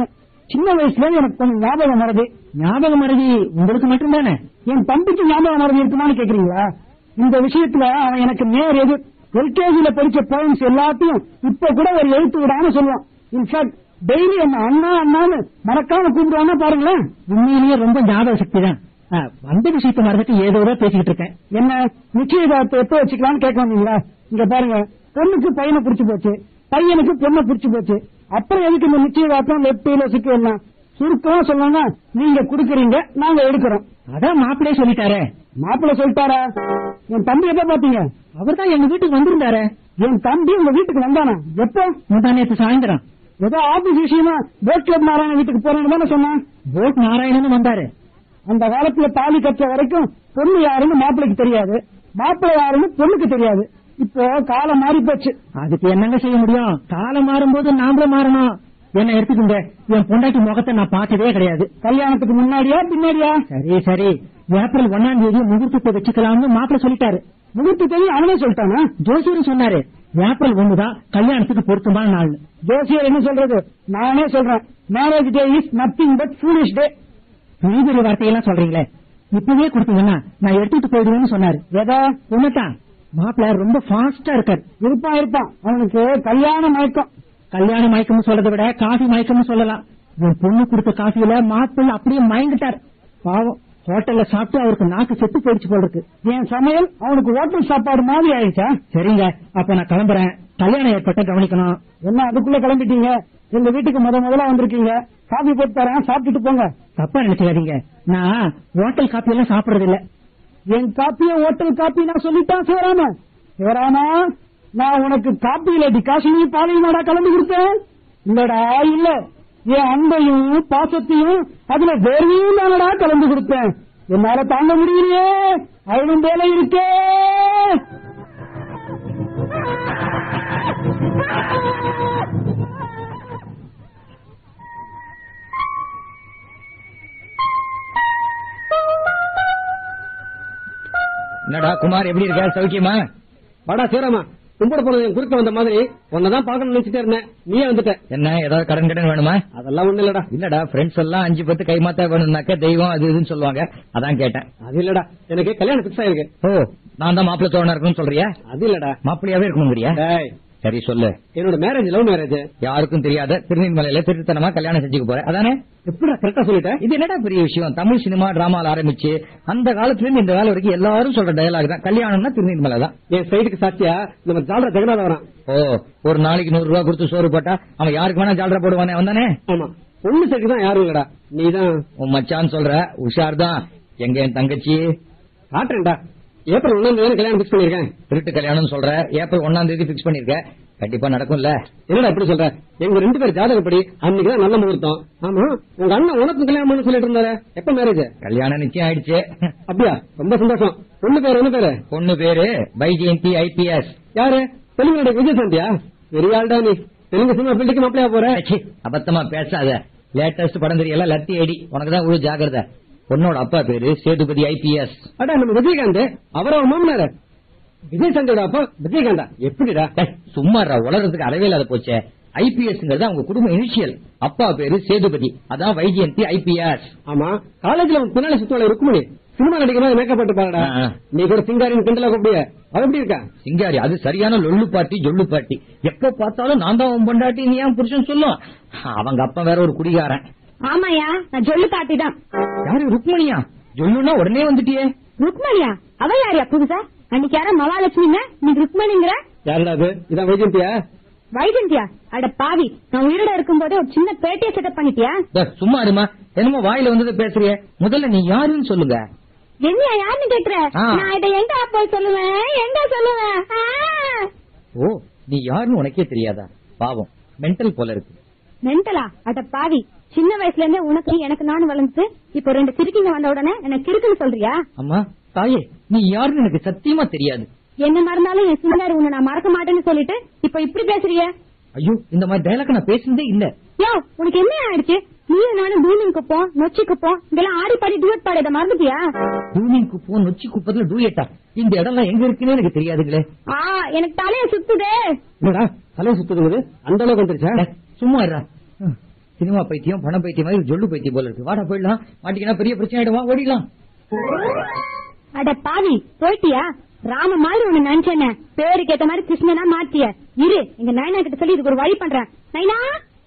சின்ன வயசுல எனக்கு கொஞ்சம் ஞாபகம் மறதி ஞாபகம் மறதி உங்களுக்கு மட்டும்தானே என் தம்பிக்கு ஞாபகம் மறதி இருக்குமான்னு கேக்குறீங்களா இந்த விஷயத்துல அவன் எனக்கு நேர் எது எல்கேஜில படிச்ச போயின்ஸ் எல்லாத்தையும் இப்ப கூட ஒரு எழுத்து விடாம சொல்லுவான் இன்ஃபேக்ட் டெய்லி என்ன அண்ணா அண்ணான்னு மறக்காம கூப்பிடுவானா பாருங்களேன் உண்மையிலேயே ரொம்ப ஞாபக சக்தி தான் வந்த விஷயத்த மறந்துட்டு ஏதோ ஏதோ பேசிக்கிட்டு இருக்கேன் என்ன நிச்சயதார்த்தம் எப்ப வச்சுக்கலாம்னு கேட்க வந்தீங்களா இங்க பாருங்க பொண்ணுக்கு பையனை புடிச்சு போச்சு பையனுக்கு பொண்ணை புடிச்சு போச்சு அப்புறம் எதுக்கு இந்த நிச்சயதார்த்தம் லெப்டில சிக்கு எல்லாம் சுருக்கமா சொல்லணும்னா நீங்க குடுக்கறீங்க நாங்க எடுக்கிறோம் அதான் மாப்பிள்ளே சொல்லிட்டாரே மாப்பிள்ளை சொல்லிட்டாரா என் தம்பி எப்ப பாத்தீங்க அவர் தான் எங்க வீட்டுக்கு வந்திருந்தாரு என் தம்பி உங்க வீட்டுக்கு வந்தானா எப்போ முந்தா நேற்று சாயந்தரம் ஏதோ ஆபீஸ் விஷயமா போட் கிளப் நாராயணன் வீட்டுக்கு போறேன்னு தானே சொன்னான் போட் நாராயணன் வந்தாரு அந்த காலத்துல தாலி கட்டுற வரைக்கும் பொண்ணு யாருன்னு மாப்பிளைக்கு தெரியாது மாப்பிள்ளை யாருன்னு பொண்ணுக்கு தெரியாது இப்போ காலம் மாறி போச்சு அதுக்கு என்னங்க செய்ய முடியும் காலம் மாறும்போது நாமளும் மாறணும் என்ன எடுத்துக்கோங்க என் பொண்டாட்டி முகத்தை நான் பார்த்ததே கிடையாது கல்யாணத்துக்கு முன்னாடியா பின்னாடியா சரி சரி ஏப்ரல் ஒன்னாம் தேதி முகூர்த்தத்தை வச்சுக்கலாம்னு மாப்பிள்ள சொல்லிட்டாரு முகூர்த்தத்தையும் அவனே சொல்லிட்டானா ஜோசியரும் சொன்னாரு ஏப்ரல் ஒண்ணுதான் கல்யாணத்துக்கு பொருத்தமான நாள் ஜோசியர் என்ன சொல்றது நானே சொல்றேன் marriage day is nothing but foolish day நீதிரி வார்த்தையெல்லாம் சொல்றீங்களே இப்பவே கொடுத்தீங்கன்னா நான் எடுத்துட்டு போயிடுவேன்னு சொன்னாரு ஏதா உண்மைதான் மாப்பிள்ள ரொம்ப ஃபாஸ்டா இருக்காரு இருப்பான் இருப்பான் அவனுக்கு கல்யாண மயக்கம் கல்யாண மயக்கம் சொல்றதை விட காஃபி மயக்கம் சொல்லலாம் என் பொண்ணு கொடுத்த காஃபியில மாப்பிள்ள அப்படியே மயங்கிட்டார் பாவம் ஹோட்டல்ல சாப்பிட்டு அவருக்கு நாக்கு செத்து போயிடுச்சு போல இருக்கு என் சமையல் அவனுக்கு ஹோட்டல் சாப்பாடு மாதிரி ஆயிடுச்சா சரிங்க அப்ப நான் கிளம்புறேன் கல்யாணம் ஏற்பட்ட கவனிக்கணும் என்ன அதுக்குள்ள கிளம்பிட்டீங்க எங்க வீட்டுக்கு முத முதல்ல வந்திருக்கீங்க காபி போட்டு தரேன் சாப்பிட்டுட்டு போங்க தப்பா நினைச்சுக்காதீங்க நான் ஹோட்டல் காப்பி எல்லாம் சாப்பிடுறது இல்ல என் காப்பிய ஹோட்டல் காப்பி நான் சொல்லிட்டான் சிவராம சிவராமா நான் உனக்கு காப்பியில டிகாஷனையும் பாலையும் கலந்து கொடுத்தேன் இல்லடா இல்ல என் அன்பையும் பாசத்தையும் அதுல வேர்வையும் தானடா கலந்து கொடுத்தேன் என்னால தாங்க முடியலையே அவனும் வேலை இருக்கே என்னடா குமார் எப்படி இருக்க சௌக்கியமா வாடா சீராமா கும்பிட போனது என் குறுக்க வந்த மாதிரி உன்னதான் பார்க்கணும்னு நினைச்சிட்டே இருந்தேன் நீயே வந்துட்ட என்ன ஏதாவது கடன் கடன் வேணுமா அதெல்லாம் ஒண்ணு இல்லடா இல்லடா ஃப்ரெண்ட்ஸ் எல்லாம் அஞ்சு பத்து கைமாத்தா வேணும்னாக்க தெய்வம் அது இதுன்னு சொல்லுவாங்க அதான் கேட்டேன் அது இல்லடா எனக்கு கல்யாணம் பிக்ஸ் ஆயிருக்கு ஓ நான் தான் மாப்பிள்ள தோணா இருக்குன்னு சொல்றியா அது இல்லடா மாப்பிள்ளையாவே இருக்கணுங்கிறியா டேய், சரி சொல்லு என்னோட மேரேஜ் லவ் மேரேஜ் யாருக்கும் தெரியாத திருநெல்வேலியில திருத்தனமா கல்யாணம் செஞ்சுக்க போற அதானே எப்படா கரெக்டா சொல்லிட்டேன் இது என்னடா பெரிய விஷயம் தமிழ் சினிமா டிராமால ஆரம்பிச்சு அந்த காலத்துல இருந்து இந்த காலம் வரைக்கும் எல்லாரும் சொல்ற டயலாக் தான் கல்யாணம்னா திருநெல்வேலி தான் என் சைடுக்கு சாட்சியா நம்ம ஜாலரா ஜெகநாத வரான் ஓ ஒரு நாளைக்கு நூறு ரூபாய் கொடுத்து சோறு போட்டா அவன் யாருக்கு வேணா ஜாலரா போடுவானே வந்தானே ஆமா பொண்ணு சைடுக்கு தான் யாரும் இல்லடா நீதான் உன் மச்சான் சொல்ற உஷார் தான் எங்க என் தங்கச்சி காட்டுறேன்டா ஏப்ரல் ஒண்ணாம் தேதி கல்யாணம் பிக்ஸ் பண்ணிருக்கேன் திருட்டு கல்யாணம் சொல்ற ஏப்ரல் ஒன்னாம் தேதி பிக்ஸ் பண்ணிருக்க கண்டிப்பா நடக்கும்ல என்னடா இப்படி சொல்ற எங்க ரெண்டு பேர் ஜாதகப்படி அன்னைக்குதான் நல்ல முகூர்த்தம் ஆமா உங்க அண்ணன் உனக்கு கல்யாணம் பண்ண சொல்லிட்டு இருந்தாரு எப்ப மேரேஜ் கல்யாணம் நிச்சயம் ஆயிடுச்சு அப்படியா ரொம்ப சந்தோஷம் பொண்ணு பேர் என்ன பேரு பொண்ணு பேரு வைஜெயந்தி ஐபிஎஸ் யாரு தெலுங்கு நடிகை விஜயசாந்தியா பெரிய ஆள்டா நீ தெலுங்கு சினிமா ஃபீல்டுக்கு மாப்பிளையா போற அபத்தமா பேசாத லேட்டஸ்ட் படம் தெரியல லத்தி அடி உனக்கு தான் ஒரு ஜாகிரதை பொண்ணோட அப்பா பேரு சேதுபதி ஐபிஎஸ் அடா நம்ம விஜயகாந்த் அவரோட மாமனாரு விஜயசாந்தியோட அப்பா விஜயகாந்தா எப்படிடா சும்மா உலகத்துக்கு அறவே இல்லாத போச்சே ஐபிஎஸ்ங்கிறது அவங்க குடும்ப இனிஷியல் அப்பா பேரு சேதுபதி அதான் வைஜெயந்தி ஐபிஎஸ் ஆமா காலேஜ்ல அவன் பின்னாடி சுத்துவாள் இருக்குமணி சினிமா நடிக்கிற மேக்கப் போட்டு பாருடா ஆ, ஆ. நீ கூட சிங்காரின் கிண்டலா கூப்பிடிய அவ எப்படி இருக்கா சிங்காரி அது சரியான லொள்ளு பாட்டி ஜொல்லு பாட்டி எப்ப பார்த்தாலும் நான் தான் உன் பொண்டாட்டி நீ ஏன் புருஷன் சொல்லும் அவங்க அப்பா வேற ஒரு குடிகாரன் ஆமாயா நான் சொல்லு காட்டிதான் யாரு ருக்மணியா ஜொல்லுன்னா உடனே வந்துட்டியே ருக்மணியா அவ யாரியா புதுசா அன்னைக்கு யாரா மகாலட்சுமிங்க நீ ருக்மணிங்கிற யாருடா அது இதான் வைஜந்தியா வைஜந்தியா அட பாவி நான் உயிரோட இருக்கும்போதே ஒரு சின்ன பேட்டியை செட்டப் பண்ணிட்டியா டேய், சும்மா இருமா என்னமோ வாயில வந்தது பேசுறிய முதல்ல நீ யாருன்னு சொல்லுங்க என்னையா யாருன்னு கேக்குற ஆ. நான் இதை எங்க போய் சொல்லுவேன் எங்க சொல்லுவேன் ஆ. ஓ நீ யாருன்னு உனக்கே தெரியாதா பாவம் மென்டல் போல இருக்கு மென்டலா அட பாவி சின்ன வயசுல இருந்தே உனக்கு எனக்கு நானும் வளர்ந்து இப்ப ரெண்டு சிரிக்கிங்க வந்த உடனே எனக்கு இருக்குன்னு சொல்றியா அம்மா தாயே நீ யாருன்னு எனக்கு சத்தியமா தெரியாது என்ன மறந்தாலும் என் சிங்காரி உன்னை நான் மறக்க மாட்டேன்னு சொல்லிட்டு இப்ப இப்படி பேசுறிய ஐயோ இந்த மாதிரி டைலாக் நான் பேசுனதே இல்ல யோ உனக்கு என்ன ஆயிடுச்சு நீயும் நானும் பூமிங் குப்போம் நொச்சி குப்போம் இதெல்லாம் ஆடி பாடி டியூட் பாட இதை மறந்துட்டியா டூனிங் குப்பம் நொச்சி குப்பத்துல டூயட்டா இந்த இடம்லாம் எங்க இருக்குன்னு எனக்கு தெரியாதுங்களே ஆ எனக்கு தலைய சுத்துதே என்னடா தலை சுத்துது அந்த அளவுக்கு வந்துருச்சா டேய், சும்மா இருடா சினிமா பைத்தியம் பண பைத்தியம் மாதிரி ஜொல்லு பைத்தியம் போல இருக்கு வாடா போயிடலாம் மாட்டிக்கினா பெரிய பிரச்சனை ஆயிடுவா ஓடிடலாம் அட பாவி போயிட்டியா ராம மாதிரி ஒண்ணு நினைச்சேன பேருக்கு ஏத்த மாதிரி கிருஷ்ணனா மாத்திய இரு எங்க நைனா கிட்ட சொல்லி இதுக்கு ஒரு வழி பண்றேன் நைனா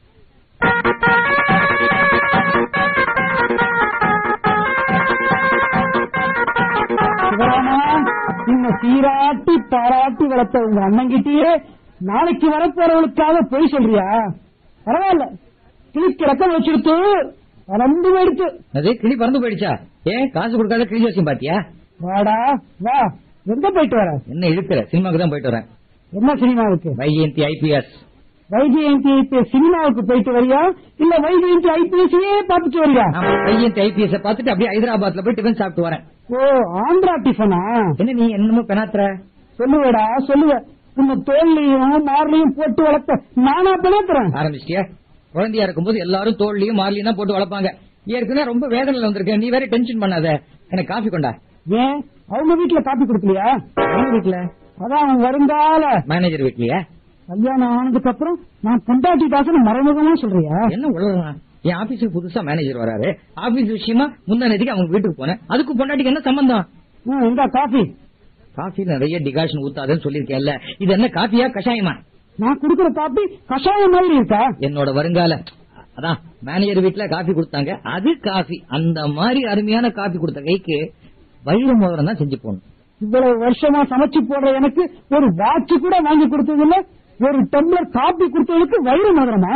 சிவராமா உன்னை சீராட்டி பாராட்டி வளர்த்த உங்க அண்ணங்கிட்டயே நாளைக்கு வரப்போறவளுக்காக பொய் சொல்றியா பரவாயில்ல கிளிக்கு ரத்தம் வச்சிருத்து பறந்து போயிடுத்து அது கிளி பறந்து போயிடுச்சா ஏன் காசு கொடுக்காத கிளி ஜோசியம் பாத்தியா வாடா வா எங்க போயிட்டு வர என்ன இழுக்கிற சினிமாக்கு தான் போயிட்டு வரேன் என்ன சினிமாவுக்கு வைஜெயந்தி ஐபிஎஸ் வைஜெயந்தி இப்ப சினிமாவுக்கு போயிட்டு வரியா இல்ல வைஜெயந்தி ஐபிஎஸ்ஸே பாத்துட்டு வரியா ஆமா வைஜெயந்தி ஐபிஎஸ் பார்த்துட்டு அப்படியே ஹைதராபாத்ல போய் டிஃபன் சாப்பிட்டு வரேன் ஓ ஆந்திரா டிஃபனா என்ன நீ என்னமோ பெணாத்துற சொல்லுவேடா சொல்லுவ உன்னை தோல்லையும் மார்லையும் போட்டு வளர்த்த நானா பிணத்துறேன் ஆரம்பிச்சிட்டியா குழந்தையா இருக்கும்போது எல்லாரும் தோல்லையும் மார்லையும் தான் போட்டு வளர்ப்பாங்க ஏற்கனவே ரொம்ப வேதனையில வந்திருக்கேன் நீ வேற டென்ஷன் பண்ணாத எனக்கு காஃபி கொண்டா ஏன் அவங்க வீட்டுல காப்பி கொடுக்கலையா அவங்க வீட்டுல அதான் அவன் வருங்கால மேனேஜர் வீட்லயா கல்யாணம் ஆனதுக்கு அப்புறம் நான் பொண்டாட்டி தாசன மறைமுகமா சொல்றியா என்ன உலகம் என் ஆபீஸுக்கு புதுசா மேனேஜர் வராரு ஆபீஸ் விஷயமா முந்தா நேதிக்கு அவங்க வீட்டுக்கு போனேன் அதுக்கு பொண்டாட்டிக்கு என்ன சம்பந்தம் ம், இந்தா காஃபி காஃபில நிறைய டிகாஷன் ஊத்தாதன்னு சொல்லிருக்கேன்ல இது என்ன காஃபியா கஷாயமா நான் குடுக்கிற காப்பி கஷாயம் மாதிரி இருக்கா என்னோட வருங்கால அதான் மேனேஜர் வீட்ல காஃபி கொடுத்தாங்க அது காஃபி அந்த மாதிரி அருமையான காஃபி கொடுத்த கைக்கு வைர மோதிரம் தான் செஞ்சு போகணும் இவ்வளவு வருஷமா சமைச்சு போடுற எனக்கு ஒரு வாட்ச் கூட வாங்கி கொடுத்தது இல்ல ஒரு டம்ளர் காப்பி கொடுத்ததுக்கு வயிறு மதுரமா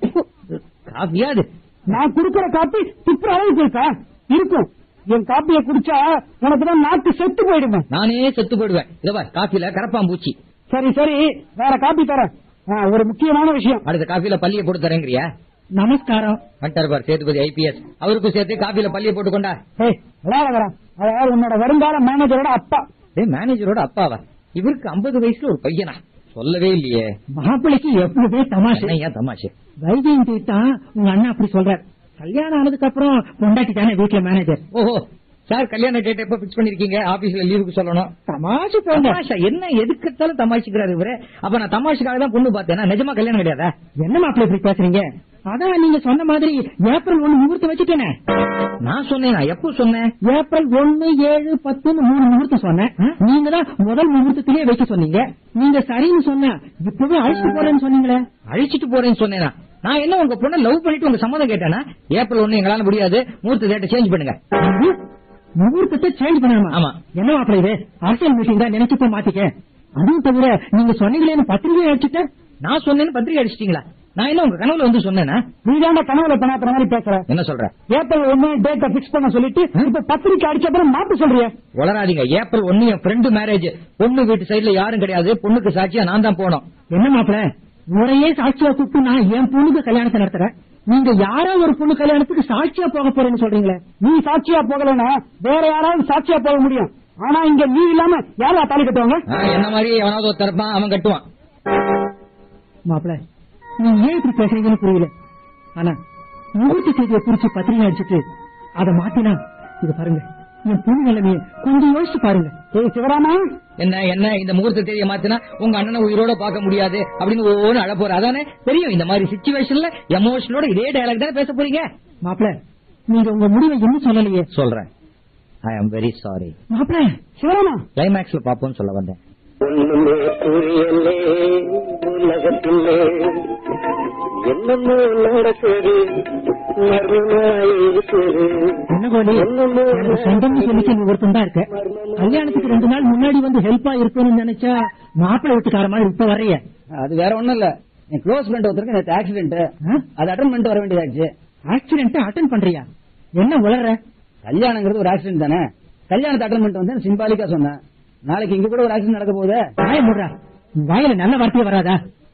காஃபியா அது நான் குடுக்கிற காப்பி துப்புற அளவுக்கு இருக்கா இருக்கும் என் காப்பியை குடிச்சா உனக்கு தான் நாக்கு செத்து போயிடுவேன் நானே செத்து போயிடுவேன் இதவா காஃபில கரப்பாம்பூச்சி சரி சரி வேற காப்பி தரேன் ஆ, ஒரு முக்கியமான விஷயம் அடுத்த காஃபில பள்ளியை போட்டு தரேங்கிறியா நமஸ்காரம் வந்துட்டாரு பார் சேதுபதி ஐபிஎஸ் அவருக்கும் சேர்த்து காஃபில பள்ளியை போட்டு கொண்டா ஏய் விளையாடுறா அதாவது உன்னோட வருங்கால மேனேஜரோட அப்பா ஏய் மேனேஜரோட அப்பாவா இவருக்கு 50 வயசுல ஒரு பையனா சொல்லவே இல்லையே மாப்பிளைக்கு எப்பவுமே தமாஷு என்னய்யா தமாஷு வைஜெயந்தி தான் உங்க அண்ணா அப்படி சொல்றாரு கல்யாணம் ஆனதுக்கு அப்புறம் பொண்டாட்டி தானே வீட்டுல மேனேஜர் ஓஹோ சார் கல்யாண டேட் எப்ப பிக்ஸ் பண்ணிருக்கீங்க ஆபீஸ்ல லீவுக்கு சொல்லணும் தமாஷு போங்க தமாஷா என்ன எதுக்கத்தாலும் தமாஷிக்கிறாரு இவரு அப்ப நான் தமாஷுக்காக தான் பொண்ணு பார்த்தேன் நிஜமா கல்யாணம் கிடையாதா என்ன மாப்பிள்ளை இப்படி பேசுறீங்க அதான் நீங்க சொன்ன மாதிரி ஏப்ரல் ஒண்ணு முகூர்த்தம் வச்சுட்டேனே நான் சொன்னேன் நான் எப்போ சொன்னேன் ஏப்ரல் ஒண்ணு ஏழு பத்துன்னு மூணு முகூர்த்தம் சொன்னேன் நீங்க தான் முதல் முகூர்த்தத்திலேயே வைக்க சொன்னீங்க நீங்க சரின்னு சொன்ன இப்பவே அழைச்சிட்டு போறேன்னு சொன்னீங்களே அழிச்சிட்டு போறேன்னு சொன்னேனா நான் என்ன உங்க பொண்ணை லவ் பண்ணிட்டு உங்க சம்மதம் கேட்டேனா ஏப்ரல் ஒண்ணு எங்களால முடியாது மூர்த்த டேட்டை சேஞ்ச் பண்ணுங்க இது முகூர்த்தத்தை சேஞ்ச் பண்ணணுமா ஆமா. என்ன மாப்பிள்ளை இது அரசியல் மீட்டிங் தான் நினைச்சு போய் மாத்திக்க அதுவும் தவிர நீங்க சொன்னீங்களே பத்திரிகை அடிச்சுட்டேன் நான் சொன்னேன்னு பத்திரிகை அடிச்சிட்டீங்களா நான் என்ன உங்க கனவுல வந்து சொன்னேனா நீ தாண்ட கனவுல பண்ணாத மாதிரி பேசுற என்ன சொல்ற ஏப்ரல் ஒண்ணு டேட்டை பிக்ஸ் பண்ண சொல்லிட்டு இப்ப பத்திரிக்கை அடிச்ச அப்புறம் மாத்த சொல்றிய வளராதீங்க ஏப்ரல் ஒண்ணு என் ஃப்ரெண்டு மேரேஜ் பொண்ணு வீட்டு சைடுல யாரும் கிடையாது பொண்ணுக்கு சாட்சியா நான் தான் போனோம் என்ன மாப்பிள முறையே சாட்சியா கூப்பிட்டு நான் என் பொண்ணுக்கு கல்யாணத்தை நடத்துறேன் நீங்க யாரோ ஒரு பொண்ணு கல்யாணத்துக்கு சாட்சியா போக போறேன்னு சொல்றீங்களே நீ சாட்சியா போகலன்னா வேற யாராவது சாட்சியா போக முடியும் ஆனா இங்க நீ இல்லாம யாரா தாலி கட்டுவாங்க ஆ, என்ன மாதிரி எவனாவது ஒருத்தன் இருப்பான் அவன் கட்டுவான் மாப்பிள நீ ஏன் இப்படி பேசுறீங்கன்னு புரியல ஆனா முகூர்த்த தேதியை குறிச்சு பத்திரிகை அடிச்சுட்டு அதை மாத்தினா இது பாருங்க என் பொண்ணு நிலைமைய கொஞ்சம் யோசிச்சு பாருங்க ஏய் சிவராமா என்ன என்ன இந்த முகூர்த்த தேதியை மாத்தினா உங்க அண்ணனை உயிரோட பார்க்க முடியாது அப்படின்னு ஒவ்வொன்னு அழ போற அதானே தெரியும் இந்த மாதிரி சுச்சுவேஷன்ல எமோஷனோட இதே டயலாக் தானே பேச போறீங்க மாப்பிள நீங்க உங்க முடிவை என்ன சொல்லலையே சொல்றேன் ஐ அம் வெரி சாரி மாப்பிள சிவராமா கிளைமேக்ஸ்ல பாப்போம்னு சொல்ல வந்தேன் ஒண்ணுமே புரியலே உலகத்திலே என்னமோ நடக்குது மர்மமாயிருக்குது என்ன கோலி எனக்கு சொந்தம்னு சொல்லிச்சு நீ ஒருத்தன் தான் இருக்க கல்யாணத்துக்கு ரெண்டு நாள் முன்னாடி வந்து ஹெல்ப்பா இருக்கணும்னு நினைச்சா மாப்பிள்ளை வீட்டுக்கார மாதிரி இப்ப வர்றிய அது வேற ஒண்ணும் இல்ல என் க்ளோஸ் ஃப்ரெண்ட் ஒருத்தருக்கு நேற்று ஆக்சிடென்ட் அது அட்டன் பண்ணிட்டு வர வேண்டியதாச்சு ஆக்சிடென்ட் அட்டன் பண்றியா என்ன உளற கல்யாணங்கிறது ஒரு ஆக்சிடென்ட் தானே கல்யாணத்தை அட்டன் பண்ணிட்டு வந்தேன் சிம்பாலிக்கா சொன்னேன் நாளைக்கு இங்க கூட ஒரு ஆக்சிடென்ட் நடக்க போகுது வாய முடுறா வாயில நல்ல வார்த்தையே வராதா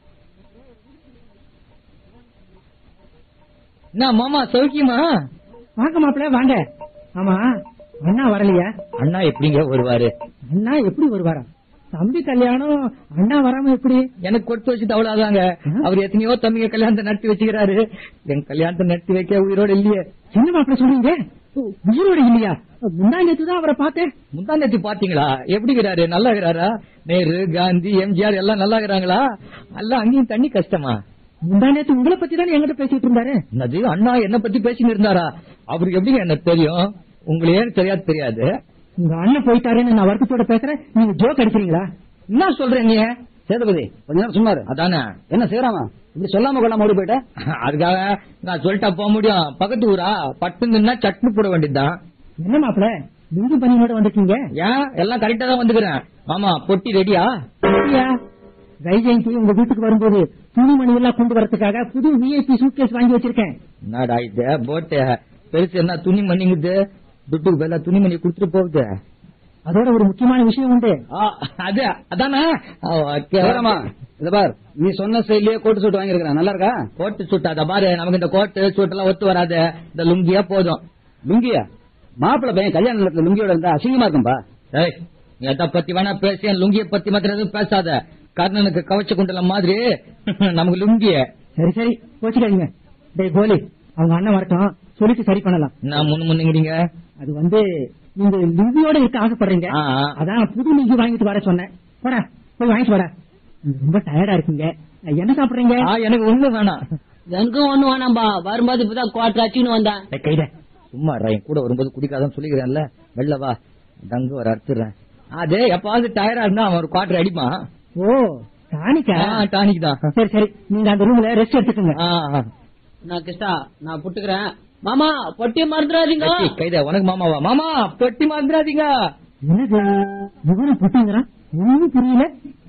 என்ன மாமா சௌக்கியமா வாங்க மாப்பிள்ள வாங்க ஆமா அண்ணா வரலையா அண்ணா எப்படிங்க வருவாரு அண்ணா எப்படி வருவாரா தம்பி கல்யாணம் அண்ணா வராம எப்படி எனக்கு கொடுத்து வச்சுட்டு அவ்வளவுதாங்க அவர் எத்தனையோ தம்பிங்க கல்யாணத்தை நடத்தி வச்சுக்கிறாரு என் கல்யாணத்தை நடத்தி வைக்க உயிரோட இல்லையே சின்ன மாப்பிள்ள சொல்றீங்க உயிரோட இல்லையா முந்தா நேத்து தான் அவரை பார்த்தேன் முந்தா நேத்து பாத்தீங்களா எப்படி இருக்கிறாரு நல்லா இருக்கிறாரா நேரு காந்தி எம்ஜிஆர் எல்லாம் நல்லா இருக்கிறாங்களா எல்லாம் அங்கேயும் தண்ணி கஷ்டமா முந்தா நேத்து உங்களை பத்தி தானே என்கிட்ட பேசிட்டு இருந்தாரு என்னது அண்ணா என்ன பத்தி பேசிட்டு இருந்தாரா அவருக்கு எப்படி எனக்கு தெரியும் உங்களுக்கு ஏன் தெரியாது தெரியாது உங்க அண்ணன் போயிட்டாருன்னு நான் வருத்தத்தோட பேசுறேன் நீங்க ஜோக் அடிக்கிறீங்களா என்ன சொல்றேன் நீ சேதுபதி கொஞ்ச நேரம் சும்மா இரு. அதானே என்ன செய்யறாமா இப்படி சொல்லாம கொள்ளாம ஓடி போயிட்ட அதுக்காக நான் சொல்லிட்டா போக முடியும் பக்கத்து ஊரா பட்டுங்கன்னா சட்னி போட வேண்டியதுதான் என்ன மாப்பிள லுங்கி பனியோட வந்திருக்கீங்க ஏன் எல்லாம் கரெக்டா தான் வந்துக்கிறேன் மாமா பொட்டி ரெடியா அப்படியா? ரை ஜெயந்தி உங்க வீட்டுக்கு வரும்போது துணிமணி எல்லாம் கொண்டு வரதுக்காக புது விஐபி சூட்கேஸ் வாங்கி வச்சிருக்கேன் என்னடா இது போட்டு பெருசு என்ன துணி மணிங்குது துட்டுக்கு பதிலா துணி மணி கொடுத்துட்டு போகுது அதோட ஒரு முக்கியமான விஷயம் உண்டு ஆ, அது அதானே ஆ, ஓகே. சேரமா இத பார் நீ சொன்ன செயலியே கோட்டு சூட் வாங்கிருக்கேன் நல்லா இருக்கா கோட்டு சூட் அத பாரு நமக்கு இந்த கோட்டு சூட் எல்லாம் ஒத்து வராது இந்த லுங்கியா போதும் லுங்கியா மாப்பிள்ளை பையன் கல்யாண நேரத்துல லுங்கியோட இருந்தா அசிங்கமா இருக்கும்பா ஏய் நீ எதை பத்தி வேணா பேசி என் லுங்கிய பத்தி மாத்திரம் எதுவும் பேசாத கர்ணனுக்கு கவச்ச குண்டல மாதிரி நமக்கு லுங்கிய சரி சரி போச்சுக்காதீங்க டேய் கோலி அவங்க அண்ணன் வரட்டும் சொல்லிட்டு சரி பண்ணலாம் நான் முன்னு முன்னுங்கிறீங்க அது வந்து நீங்க லுங்கியோட இருக்க ஆசைப்படுறீங்க ஆ, ஆ. அதான் புது லுங்கி வாங்கிட்டு வர சொன்னேன் போடா போய் வாங்கிட்டு வாடா நீங்க ரொம்ப டயர்டா இருக்கீங்க என்ன சாப்பிடுறீங்க ஆ, எனக்கு ஒண்ணு வேணாம் எனக்கும் ஒண்ணு வேணாம்பா வரும்போது இப்பதான் குவாட்டர் அடிச்சுன்னு வந்தேன் ஏய், கைட சும்மா இருடா, என் கூட வரும்போது குடிக்காதன்னு சொல்லிக்கிறேன்ல வெளில வா தங்கு வர அறுத்துறேன் அது எப்பாவது டயரா இருந்தா அவன் ஒரு குவார்டர் அடிப்பான் ஓ டானிக்கா டானிக் தான் சரி சரி நீங்க அந்த ரூம்ல ரெஸ்ட் எடுத்துக்கோங்க ஆ, ஆ. நான் கிருஷ்ணா நான் புட்டுக்கிறேன் மாமா பொட்டியை மறந்துடாதீங்க ஏய், கைத உனக்கு மாமாவா மாமா பொட்டி மறந்துடாதீங்க என்னது இவரும் புட்டுங்கிறான் ஒண்ணும் புரியல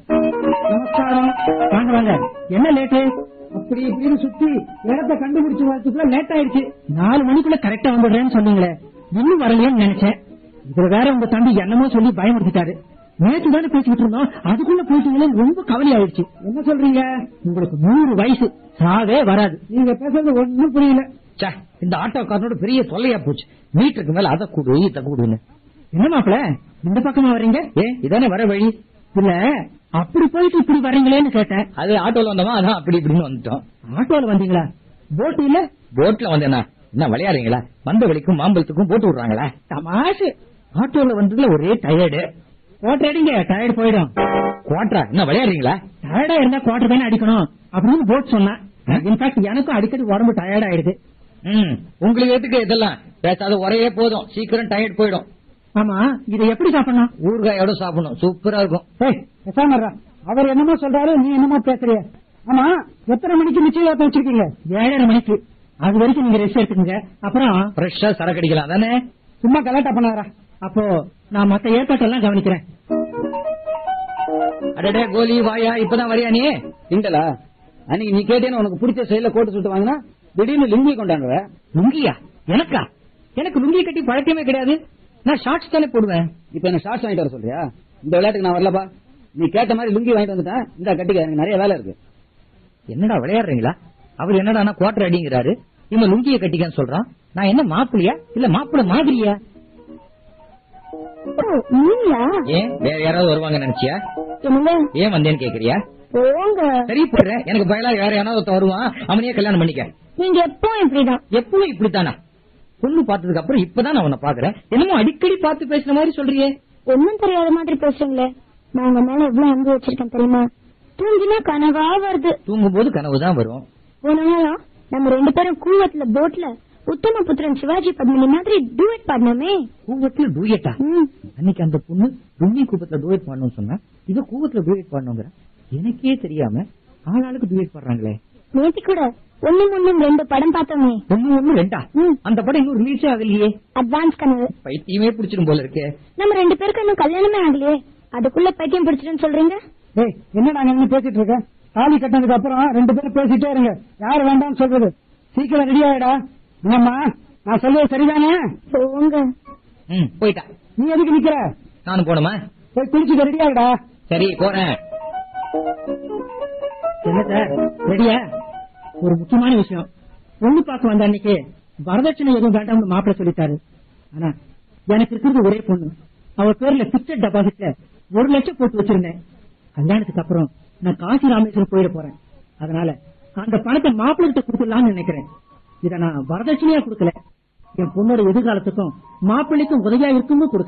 நமஸ்காரம் வாங்க வாங்க என்ன லேட்டு அப்படி இப்படின்னு சுத்தி இடத்த கண்டுபிடிச்சு வரதுக்குள்ள லேட் ஆயிடுச்சு நாலு மணிக்குள்ள கரெக்டா வந்துடுறேன்னு சொன்னீங்களே இன்னும் வரலையேன்னு நினைச்சேன் இதுல வேற உங்க தம்பி என்னமோ சொல்லி பயமுறுத்திட்டாரு நேற்று தானே பேசிக்கிட்டு இருந்தோம் அதுக்குள்ள போயிட்டீங்களே ரொம்ப கவலை ஆயிடுச்சு என்ன சொல்றீங்க உங்களுக்கு நூறு வயசு சாவே வராது நீங்க பேசுறது ஒண்ணும் புரியல ச்சே, இந்த ஆட்டோக்காரனோட பெரிய தொல்லையா போச்சு மீட்டருக்கு மேல அதை கூடு இதை கூடுன்னு என்ன மாப்பிள இந்த பக்கமா வர்றீங்க ஏ இதானே வர வழி இல்ல அப்படி போயிட்டு இப்படி வர்றீங்களேன்னு கேட்டேன் அது ஆட்டோல வந்தோமா அதான் அப்படி இப்படின்னு வந்துட்டோம் ஆட்டோல வந்தீங்களா போட் இல்ல போட்ல வந்தேனா என்ன விளையாடுறீங்களா வந்த வழிக்கும் மாம்பழத்துக்கும் போட்டு விடுறாங்களா தமாஷு ஆட்டோல வந்ததுல ஒரே டயர்டு குவார்டர் அடிங்க டயர்ட் போயிடும் குவாட்டரா என்ன விளையாடுறீங்களா டயர்டா இருந்தா குவார்டர் தானே அடிக்கணும் அப்படின்னு போட் சொன்னேன் இன்ஃபேக்ட் எனக்கும் அடிக்கடி உடம்பு டயர்ட் ஆயிடுது ம் உங்களுக்கு எதுக்கு இதெல்லாம் பேசாத ஒரே போதும் சீக்கிரம் டயர்ட் போயிடும் ஆமா இதை எப்படி சாப்பிடணும் ஊறுகாயோட சாப்பிடணும் சூப்பரா இருக்கும் ஏய், பேசாம இருடா. அவர் என்னமோ சொல்றாரு நீ என்னமோ பேசுறிய ஆமா எத்தனை மணிக்கு நிச்சயதார்த்தம் வச்சிருக்கீங்க ஏழரை மணிக்கு அது வரைக்கும் நீங்க ரெஸ்ட் எடுத்துக்கங்க அப்புறம் ஃப்ரெஷ்ஷா சரக்கு அடிக்கலாம் தானே சும்மா கலாட்டா பண்ணாரா அப்போ நான் மத்த ஏற்பாட்டெல்லாம் கவனிக்கிறேன் அடடே கோலி வாயா இப்பதான் வரியா நீ திங்களா அன்னைக்கு நீ கேட்டேன்னு உனக்கு பிடிச்ச செயல கோட்டு சூட் வாங்கினா திடீர்னு லுங்கி கொண்டாடுற லுங்கியா எனக்கா எனக்கு லுங்கி கட்டி பழக்கமே கிடையாது நான் ஷார்ட்ஸ் தானே போடுவேன் இப்ப என்ன ஷார்ட்ஸ் வாங்கிட்டு வர சொல்றியா இந்த விளையாட்டுக்கு நான் வரலப்பா நீ கேட்ட மாதிரி லுங்கி வாங்கிட்டு வந்துட்டேன் இந்த கட்டிக்க எனக்கு நிறைய வேலை இருக்கு என்னடா விளையாடுறீங்களா அவர் என்னடா குவார்டர் அடிங்கிறாரு இவன் லுங்கிய கட்டிக்கன்னு சொல்றான் நான் என்ன மாப்பிளையா இல்ல மாப்பிள மாதிரியா நீங்களா ஏன் வேற யாராவது வருவாங்க நினைச்சியா என்னங்க ஏன் வந்தேன்னு கேக்குறியா போங்க சரி போடுறேன் எனக்கு பயலா வேற யாராவது ஒருத்தன் வருவான் அவனையே கல்யாணம் பண்ணிக்க நீங்க எப்பவும் இப்படிதான் எப்பவும் இப்படித்தானா பொண்ணு பார்த்ததுக்கு அப்புறம் இப்பதான் நான் உன்னை பாக்குறேன் என்னமோ அடிக்கடி பார்த்து பேசுற மாதிரி சொல்றியே ஒண்ணும் தெரியாத மாதிரி பேசுறீங்களே நான் உங்க மேல எவ்வளவு அன்பு வச்சிருக்கேன் தெரியுமா தூங்கினா கனவா வருது தூங்கும் போது கனவு தான் வரும் போன வாரம் நம்ம ரெண்டு பேரும் கூவத்துல போட்ல உத்தம புத்திரன் சிவாஜி பத்மினி மாதிரி டூயட் பாடினோமே கூவத்துல டூயட்டா ம். அன்னைக்கு அந்த பொண்ணு டும்மி கூப்பத்துல டூயட் பாடணும்னு சொன்னா இது கூவத்துல டூயட் பாடணுங்கிற எனக்கே தெரியாம ஆளாளுக்கு டூயட் பாடுறாங்களே நேத்தி கூட ஒண்ணும் ஒண்ணும் ரெண்டு படம் பார்த்தோமே ஒண்ணு ஒண்ணு ரெண்டா ம். அந்த படம் இன்னும் ரிலீஸே ஆகலையே அட்வான்ஸ் கனவு பைத்தியமே பிடிச்சிடும் போல இருக்கே நம்ம ரெண்டு பேருக்கு இன்னும் கல்யாணமே ஆகலையே அதுக்குள்ள பைத்தியம் பிடிச்சிட்டுன்னு சொல்றீங்க ஏய் என்னடா நீ பேசிட்டு இருக்க தாலி கட்டினதுக்கு அப்புறம் ரெண்டு பேரும் பேசிட்டே இருங்க யாரு வேண்டாம்னு சொல்றது சீக்கிரம் ரெடி ஆயிடா என்னம்மா நான் சொல்றது சரிதானே போங்க ம் போயிட்டா நீ எதுக்கு நிக்கிற நானும் போனோமா போய் குளிச்சுக்க ரெடி ஆயிடா சரி போறேன் என்ன சார் ரெடியா ஒரு முக்கியமான விஷயம் பொண்ணு பார்க்க வந்த அன்னைக்கு வரதட்சணை எதுவும் வேண்டாம்னு மாப்பிள்ள சொல்லிட்டாரு ஆனா எனக்கு இருக்கிறது ஒரே பொண்ணு அவ பேர்ல பிக்சட் டெபாசிட்ல ஒரு லட்சம் போட்டு வச்சிருந்தேன் கல்யாணத்துக்கு அப்புறம் நான் காசி ராமேஸ்வரம் போயிட போறேன் அதனால அந்த பணத்தை மாப்பிள்ளை கிட்ட கொடுத்துடலாம்னு நினைக்கிறேன் இத நான் வரதட்சணையா கொடுக்கல என் பொண்ணோட எதிர்காலத்துக்கும் மாப்பிள்ளைக்கும் உதவியா இருக்கும்னு கொடுக்கறேன்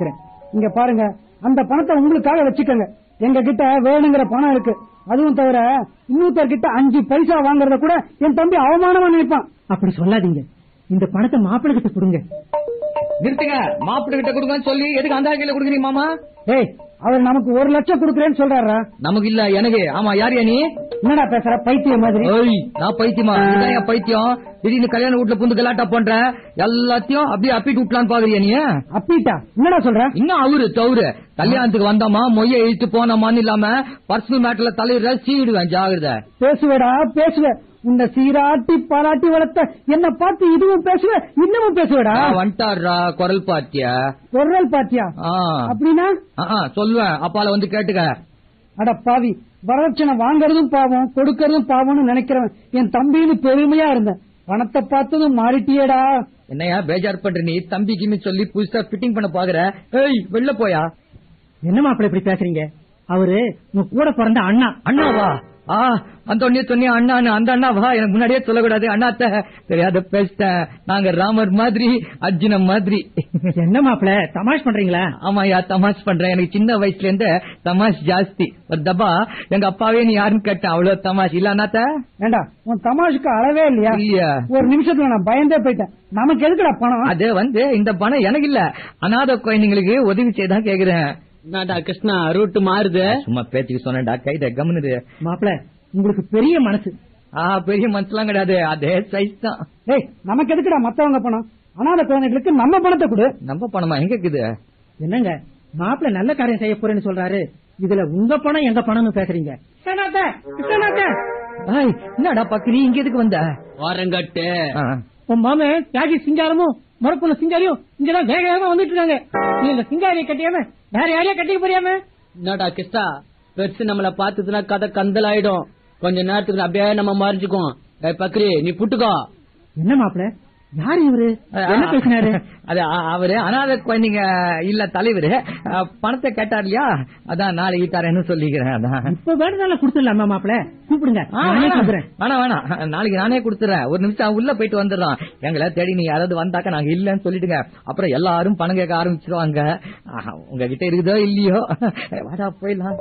இங்க பாருங்க அந்த பணத்தை உங்களுக்காக வச்சுக்கோங்க எங்க கிட்ட வேணுங்கிற பணம் இருக்கு அதுவும் தவிர இன்னொருத்தர் கிட்ட அஞ்சு பைசா வாங்குறத கூட என் தம்பி அவமானமா நினைப்பான் அப்படி சொல்லாதீங்க இந்த பணத்தை மாப்பிள்ளை கிட்ட கொடுங்க நிறுத்துங்க மாப்பிள்ளை கிட்ட கொடுங்கன்னு சொல்லி எதுக்கு அந்த கையில கொடுக்குறீங்க மாமா ஏய் அவர் நமக்கு ஒரு லட்சம் கொடுக்குறேன்னு சொல்றாரா நமக்கு இல்ல எனக்கு ஆமா யார் யா நீ என்னடா பேசுற பைத்தியம் மாதிரி ஓய் நான் பைத்தியமா இதுதான் என் பைத்தியம் திடீர்னு கல்யாண வீட்டுல புந்து கலாட்டா பண்ற எல்லாத்தையும் அப்படியே அப்பிட்டு விட்டலான்னு பாக்குறியா நீ அப்பிட்டா என்னடா சொல்ற இன்னும் அவரு தவறு கல்யாணத்துக்கு வந்தோமா மொய்ய இழுத்து போனோமான்னு இல்லாம பர்சனல் மேட்டர்ல தலையிட சீடுவேன் ஜாகிரத பேசுவேடா பேசுவ உன்னை சீராட்டி பாராட்டி வளர்த்த என்ன பார்த்து இதுவும் பேசுவ இன்னமும் பேசுவேடா வந்துட்டாரா குரல் பாத்தியா பொருள் பாத்தியா ஆ. அப்படின்னா ஆ, ஆ, சொல்லுவேன் அப்பால வந்து கேட்டுக்க அட பாவி வரதட்சணை வாங்குறதும் பாவம் கொடுக்கறதும் பாவம்னு நினைக்கிறவன் என் தம்பின்னு பெருமையா இருந்தேன் பணத்தை பார்த்ததும் மாறிட்டியேடா என்னையா பேஜார் பண்ற நீ தம்பிக்குன்னு சொல்லி புதுசா ஃபிட்டிங் பண்ண பாக்குற ஏய் வெளில போயா என்ன மாப்பிள்ள இப்படி பேசுறீங்க அவரு உங்க கூட பிறந்த அண்ணா அண்ணாவா ஆ அந்த ஒன்னே சொன்னியா அண்ணான்னு அந்த அண்ணாவா எனக்கு முன்னாடியே சொல்லக்கூடாது அண்ணாத்த தெரியாத பேசிட்டேன் நாங்க ராமர் மாதிரி அர்ஜுன மாதிரி என்ன மாப்பிள்ள தமாஷ் பண்றீங்களா ஆமாயா தமாஷ் பண்றேன் எனக்கு சின்ன வயசுல இருந்து தமாஷ் ஜாஸ்தி ஒரு தபா எங்க அப்பாவே நீ யாருன்னு கேட்டேன் அவ்வளவு தமாஷ் இல்ல அண்ணாத்த ஏண்டா உன் தமாஷுக்கு அளவே இல்லையா இல்லையா ஒரு நிமிஷத்துல நான் பயந்தே போயிட்டேன் நமக்கு எதுக்குடா பணம் அது வந்து இந்த பணம் எனக்கு இல்ல அநாத குழந்தைங்களுக்கு உதவி செய்தா கேக்குறேன் என்னடா கிருஷ்ணா ரூட் மாறுது சும்மா பேச்சுக்கு சொன்னேன்டா கைத கம்னுது மாப்பிள்ள உங்களுக்கு பெரிய மனசு ஆ பெரிய மனசுலாம் கிடையாது அதே சைஸ் தான் ஏய் நமக்கு எதுக்குடா மத்தவங்க பணம் அனாதை குழந்தைகளுக்கு நம்ம பணத்தை கொடு நம்ம பணமா எங்க இருக்குது என்னங்க மாப்பிள்ள நல்ல காரியம் செய்ய போறேன்னு சொல்றாரு இதுல உங்க பணம் எங்க பணம்னு பேசுறீங்க கிருஷ்ணநாத்த, கிருஷ்ணநாத்த. ஏய், என்னடா பக்கிரி இங்க எதுக்கு வந்த ஓரங்கட்டு ஆ, உன் மாமே தியாகி சிங்காரமும் முறப்புல சிங்காரியும் இங்கதான் வேக வேகமா வந்துட்டு இருக்காங்க நீ இந்த சிங்காரியை கட்டியாம வேற யாரையா கட்டிக்க போறியாம என்னடா கிருஷ்ணா பெருசு நம்மள பாத்துச்சுன்னா கதை கந்தல் ஆயிடும் கொஞ்ச நேரத்துக்கு அப்படியே நம்ம மறைஞ்சுக்குவோம் ஏய் பக்ரி நீ புட்டுக்கோ என்ன மாப்பிள்ள யார் இவரு என்ன பேசினாரு அது அ- அவரு அநாத குழந்தைங்க இல்ல தலைவரு அ, பணத்தை கேட்டார் இல்லையா அதான் நாளைக்கு தரேன்னு சொல்லிக்கிறேன் அதான் இப்ப வேணும்னால குடுத்துடலாமா மாப்பிள்ள கூப்பிடுங்க ஆ, நானே வேணாம் கூப்பிடுறேன் வேணாம் வேணாம் நாளைக்கு நானே கொடுத்துறேன் ஒரு நிமிஷம் உள்ள போயிட்டு வந்துடுறோம் எங்களை தேடி நீ யாராவது வந்தாக்க நாங்க இல்லன்னு சொல்லிடுங்க அப்புறம் எல்லாரும் பணம் கேட்க ஆரம்பிச்சிருவாங்க ஆஹா, உங்ககிட்ட இருக்குதோ இல்லையோ வாடா போயிடலாம்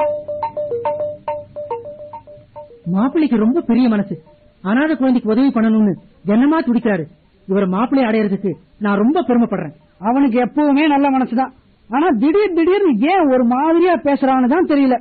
மாப்பிள்ளைக்கு ரொம்ப பெரிய மனசு அனாதை குழந்தைக்கு உதவி பண்ணணும்னு என்னமா துடிக்கிறாரு இவர் மாப்பிள்ளை அடையறதுக்கு நான் ரொம்ப பெருமைப்படுறேன் அவனுக்கு எப்பவுமே நல்ல மனசுதான் ஆனா திடீர் திடீர்னு ஏன் ஒரு மாதிரியா பேசுறான்னு தான் தெரியல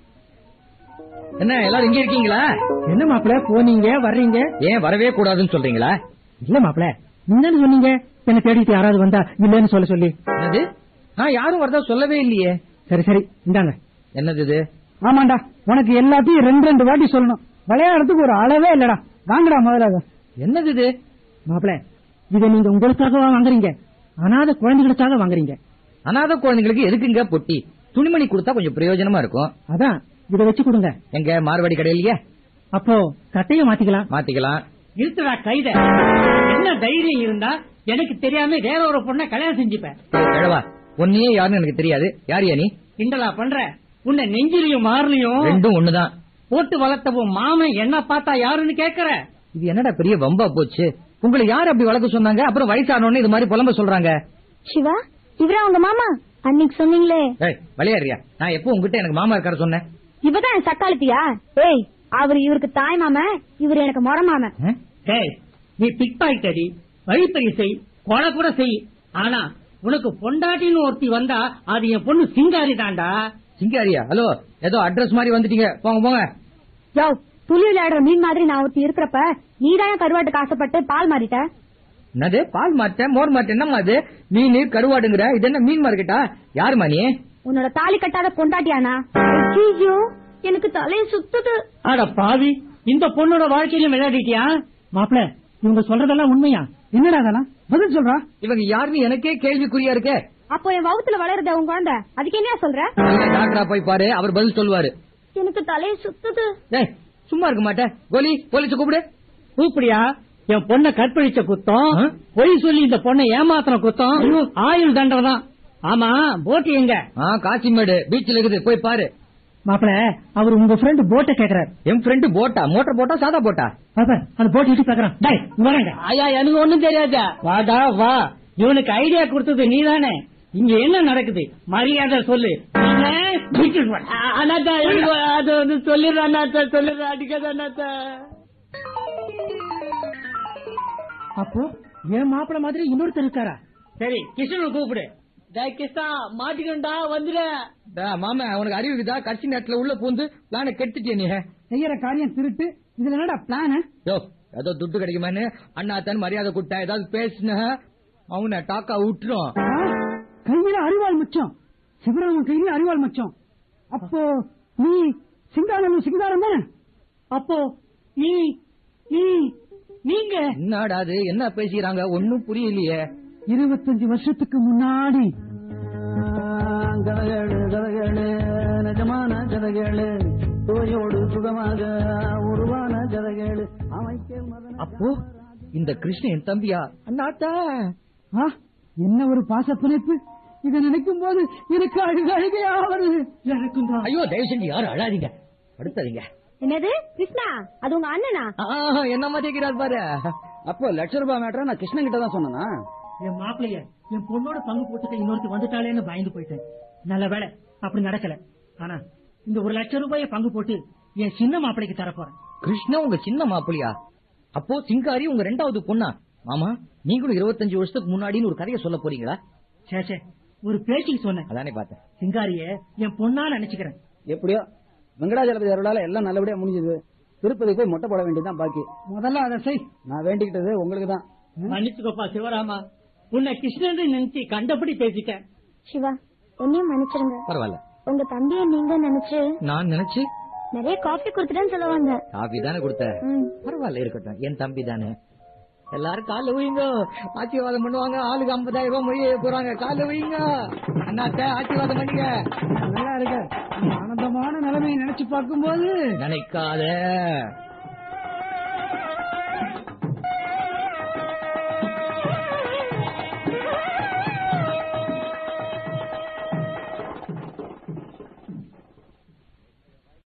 என்ன எல்லாரும் இங்க இருக்கீங்களா என்ன மாப்பிள்ள போனீங்க வர்றீங்க ஏன் வரவே கூடாதுன்னு சொல்றீங்களா இல்ல மாப்பிள்ள என்னன்னு சொன்னீங்க என்ன தேடிட்டு யாராவது வந்தா இல்லன்னு சொல்ல சொல்லி என்னது நான் யாரும் வரதா சொல்லவே இல்லையே சரி சரி இந்தாங்க என்னது இது ஆமாண்டா உனக்கு எல்லாத்தையும் ரெண்டு ரெண்டு வாட்டி சொல்லணும் விளையாடுறதுக்கு ஒரு அளவே இல்லடா வாங்கடா முதல்ல என்னது இது மாப்பிள்ள இதை நீங்க உங்களுக்காகவா வாங்குறீங்க அனாதை குழந்தைகளுக்காக வாங்குறீங்க அநாத குழந்தைங்களுக்கு எதுக்குங்க பொட்டி துணிமணி கொடுத்தா கொஞ்சம் பிரயோஜனமா இருக்கும் அதான் இதை வச்சு கொடுங்க எங்க மார்வாடி கடையிலயே அப்போ கட்டைய மாத்திக்கலாம் மாத்திக்கலாம் இழுத்துடா கைத என்ன தைரியம் இருந்தா எனக்கு தெரியாம வேற ஒரு பொண்ணை கல்யாணம் செஞ்சுப்பேன் ஏய், கிழவா உன்னையே யாருன்னு எனக்கு தெரியாது யார் நீ கிண்டலா பண்ற உன்னை நெஞ்சிலையும் மாறலையும் ரெண்டும் ஒண்ணுதான் போட்டு வளர்த்தவும் மாமன் என்ன பார்த்தா யாருன்னு கேக்குற இது என்னடா பெரிய வம்பா போச்சு உங்களை யார் அப்படி வளர்க்க சொன்னாங்க அப்புறம் வயசானோன்னு இது மாதிரி புலம்ப சொல்றாங்க சிவா இவரா உங்க மாமா அன்னைக்கு சொன்னீங்களே ஏய் விளையாடுறியா நான் எப்போ உங்ககிட்ட எனக்கு மாமா இருக்கார சொன்னேன் இவதான் என் சக்காலத்தியா ஏய் அவர் இவருக்கு தாய் மாமன் இவர் எனக்கு மொற மாமன் ஆ? டேய் நீ பிக் பாக்கெட் அடி வழிப்பறி செய் கொலை கூட செய் ஆனா உனக்கு பொண்டாட்டின்னு ஒருத்தி வந்தா அது என் பொண்ணு சிங்காரி தாண்டா சிங்காரியா ஹலோ ஏதோ அட்ரஸ் மாதிரி வந்துட்டீங்க போங்க போங்க யோ துளி விளையாடுற மீன் மாதிரி நான் ஒருத்தி இருக்கிறப்ப நீதான் கருவாட்டுக்கு ஆசைப்பட்டு பால் மாறிட்ட என்னது பால் மாட்டேன் மோர் மாட்டேன் என்னம்மா அது மீன் கருவாடுங்கிற இது என்ன மீன் மார்க்கெட்டா யாருமா நீ உன்னோட தாலி கட்டாத பொண்டாட்டியானா ஐயோ எனக்கு தலைய சுத்துது அட பாவி இந்த பொண்ணோட வாழ்க்கையிலும் விளையாடிட்டியா மாப்பிள்ள இவங்க சொல்றதெல்லாம் உண்மையா என்னடா அதெல்லாம் பதில் சொல்றா இவங்க யாருன்னு எனக்கே கேள்விக்குறியா இருக்கே அப்போ என் வகுத்துல வளருத உன் குழந்தை அதுக்கு என்ன சொல்ற நல்ல டாக்டரா போய் பாரு அவர் பதில் சொல்லுவாரு எனக்கு தலைய சுத்துது ஏய் சும்மா இருக்க மாட்டேன் கோலி போலீஸ் கூப்பிடு கூப்பிடியா என் பொண்ணை கற்பழிச்ச குத்தம் ஆ? பொய் சொல்லி இந்த பொண்ணை ஏமாத்தின குத்தம் ஆயுள் தண்டனை தான் ஆமா போட்டு எங்க ஆ காசிமேடு பீச்ல இருக்குது போய் பாரு மாப்பிள்ள அவர் உங்க ஃப்ரெண்ட் போட்டை கேக்குறாரு என் ஃப்ரெண்டு போட்டா மோட்டர் போட்டா சாதா போட்டா பாப்பா அந்த போட் இட்டு பாக்குறான் டேய் இங்க வரேங்க ஐயா எனக்கு ஒண்ணும் தெரியாதா வாடா வா இவனுக்கு ஐடியா கொடுத்தது நீதானே இங்க என்ன நடக்குது மரியாதை சொல்லு இல்ல, விட்டுட்டு வா. அண்ணாத்தா எனக்கு அது வந்து சொல்லிடுறேன் அண்ணாத்தா சொல்லிடுறேன் அடிக்காத அண்ணாத்தா அப்போ என் மாப்பிள மாதிரி இன்னொருத்தர் இருக்காரா சரி கிருஷ்ணனை கூப்பிடு டேய் கிருஷ்ணா மாட்டிக்கண்டா வந்துடு டேய், மாமா உனக்கு அறிவு இருக்குதா கடைசி நேரத்துல உள்ள பூந்து பிளான கெடுத்துட்டிய நீ செய்யற காரியம் திருட்டு இதுல என்னடா பிளான் யோ ஏதோ துட்டு கிடைக்குமான்னு அண்ணாத்தான் மரியாதை கொடுத்தா ஏதாவது பேசுன அவனை டாக்கா விட்டுரும் கையில அறிவாள் மச்சம் சிவராமன் கையில அறிவாள் மச்சம் அப்போ நீ சிங்காரம் சிங்காரம் தானே அப்போ நீ நீ நீங்க என்னடா அது என்ன பேசிக்கிறாங்க ஒன்னும் புரியலையே இருபத்தஞ்சு வருஷத்துக்கு முன்னாடி கதகளு கதகளு நிஜமான கதகளு தோயோடு சுகமாக உருவான கதகளு அமைக்க மதன அப்போ இந்த கிருஷ்ணன் என் தம்பியா அண்ணாத்தா ஆ, என்ன ஒரு பாச பிணைப்பு இத நினைக்கும் போது எனக்கு அழுக அழுகையா வருது எனக்கும் தான் ஐயோ தயவு செஞ்சு யாரும் அழாதீங்க படுத்தாதீங்க என்னது கிருஷ்ணா அது உங்க அண்ணனா ஆஹா, என்ன மாட்டேங்கிறார் பாரு அப்போ லட்ச ரூபாய் மேட்டரா நான் கிருஷ்ணன் கிட்ட தான் சொன்னேனா என் மாப்பிளைய என் பொண்ணோட பங்கு போட்டுக்க இன்னொருத்தி வந்துட்டாளேன்னு பயந்து போயிட்டேன் நல்ல வேலை அப்படி நடக்கல ஆனா இந்த ஒரு லட்சம் ரூபாய பங்கு போட்டு என் சின்ன மாப்பிளைக்கு தரப்போறேன் கிருஷ்ணா உங்க சின்ன மாப்பிள்ளையா அப்போ சிங்காரி உங்க ரெண்டாவது பொண்ணா மாமா நீங்களும் இருபத்தஞ்சு வருஷத்துக்கு முன்னாடின்னு ஒரு கதையை சொல்ல போறீங்களா சே சே ஒரு பேச்சுக்கு சொன்னேன் அதானே பார்த்தேன் சிங்காரிய என் பொண்ணா நினைச்சுக்கிறேன் எப்படியோ வெங்கடாஜலபதி அருளால எல்லாம் நல்லபடியா முடிஞ்சது திருப்பதி போய் மொட்டை போட வேண்டியதுதான் பாக்கி முதல்ல அதை செய் நான் வேண்டிக்கிட்டது உங்களுக்கு தான் மன்னிச்சுக்கோப்பா சிவராமா உன்னை கிருஷ்ணன் நினைச்சு கண்டபடி பேசிட்டேன் சிவா என்னையும் மன்னிச்சிருங்க பரவாயில்ல உங்க தம்பிய நீங்க நினைச்சு நான் நினைச்சு நிறைய காஃபி கொடுத்துட்டேன்னு சொல்லுவாங்க காபி தானே கொடுத்த ம். பரவாயில்ல இருக்கட்டும் என் தம்பி தானே எல்லாரும் கால வைங்க ஆசீர்வாதம் பண்ணுவாங்க ஆளுக்கு ஐம்பதாயிரம் ரூபாய் மொழிய போறாங்க கால வைங்க அண்ணாத்த ஆசீர்வாதம் பண்ணுங்க நல்லா இருக்க இந்த ஆனந்தமான நிலைமையை நினைச்சு பார்க்கும்போது நினைக்காத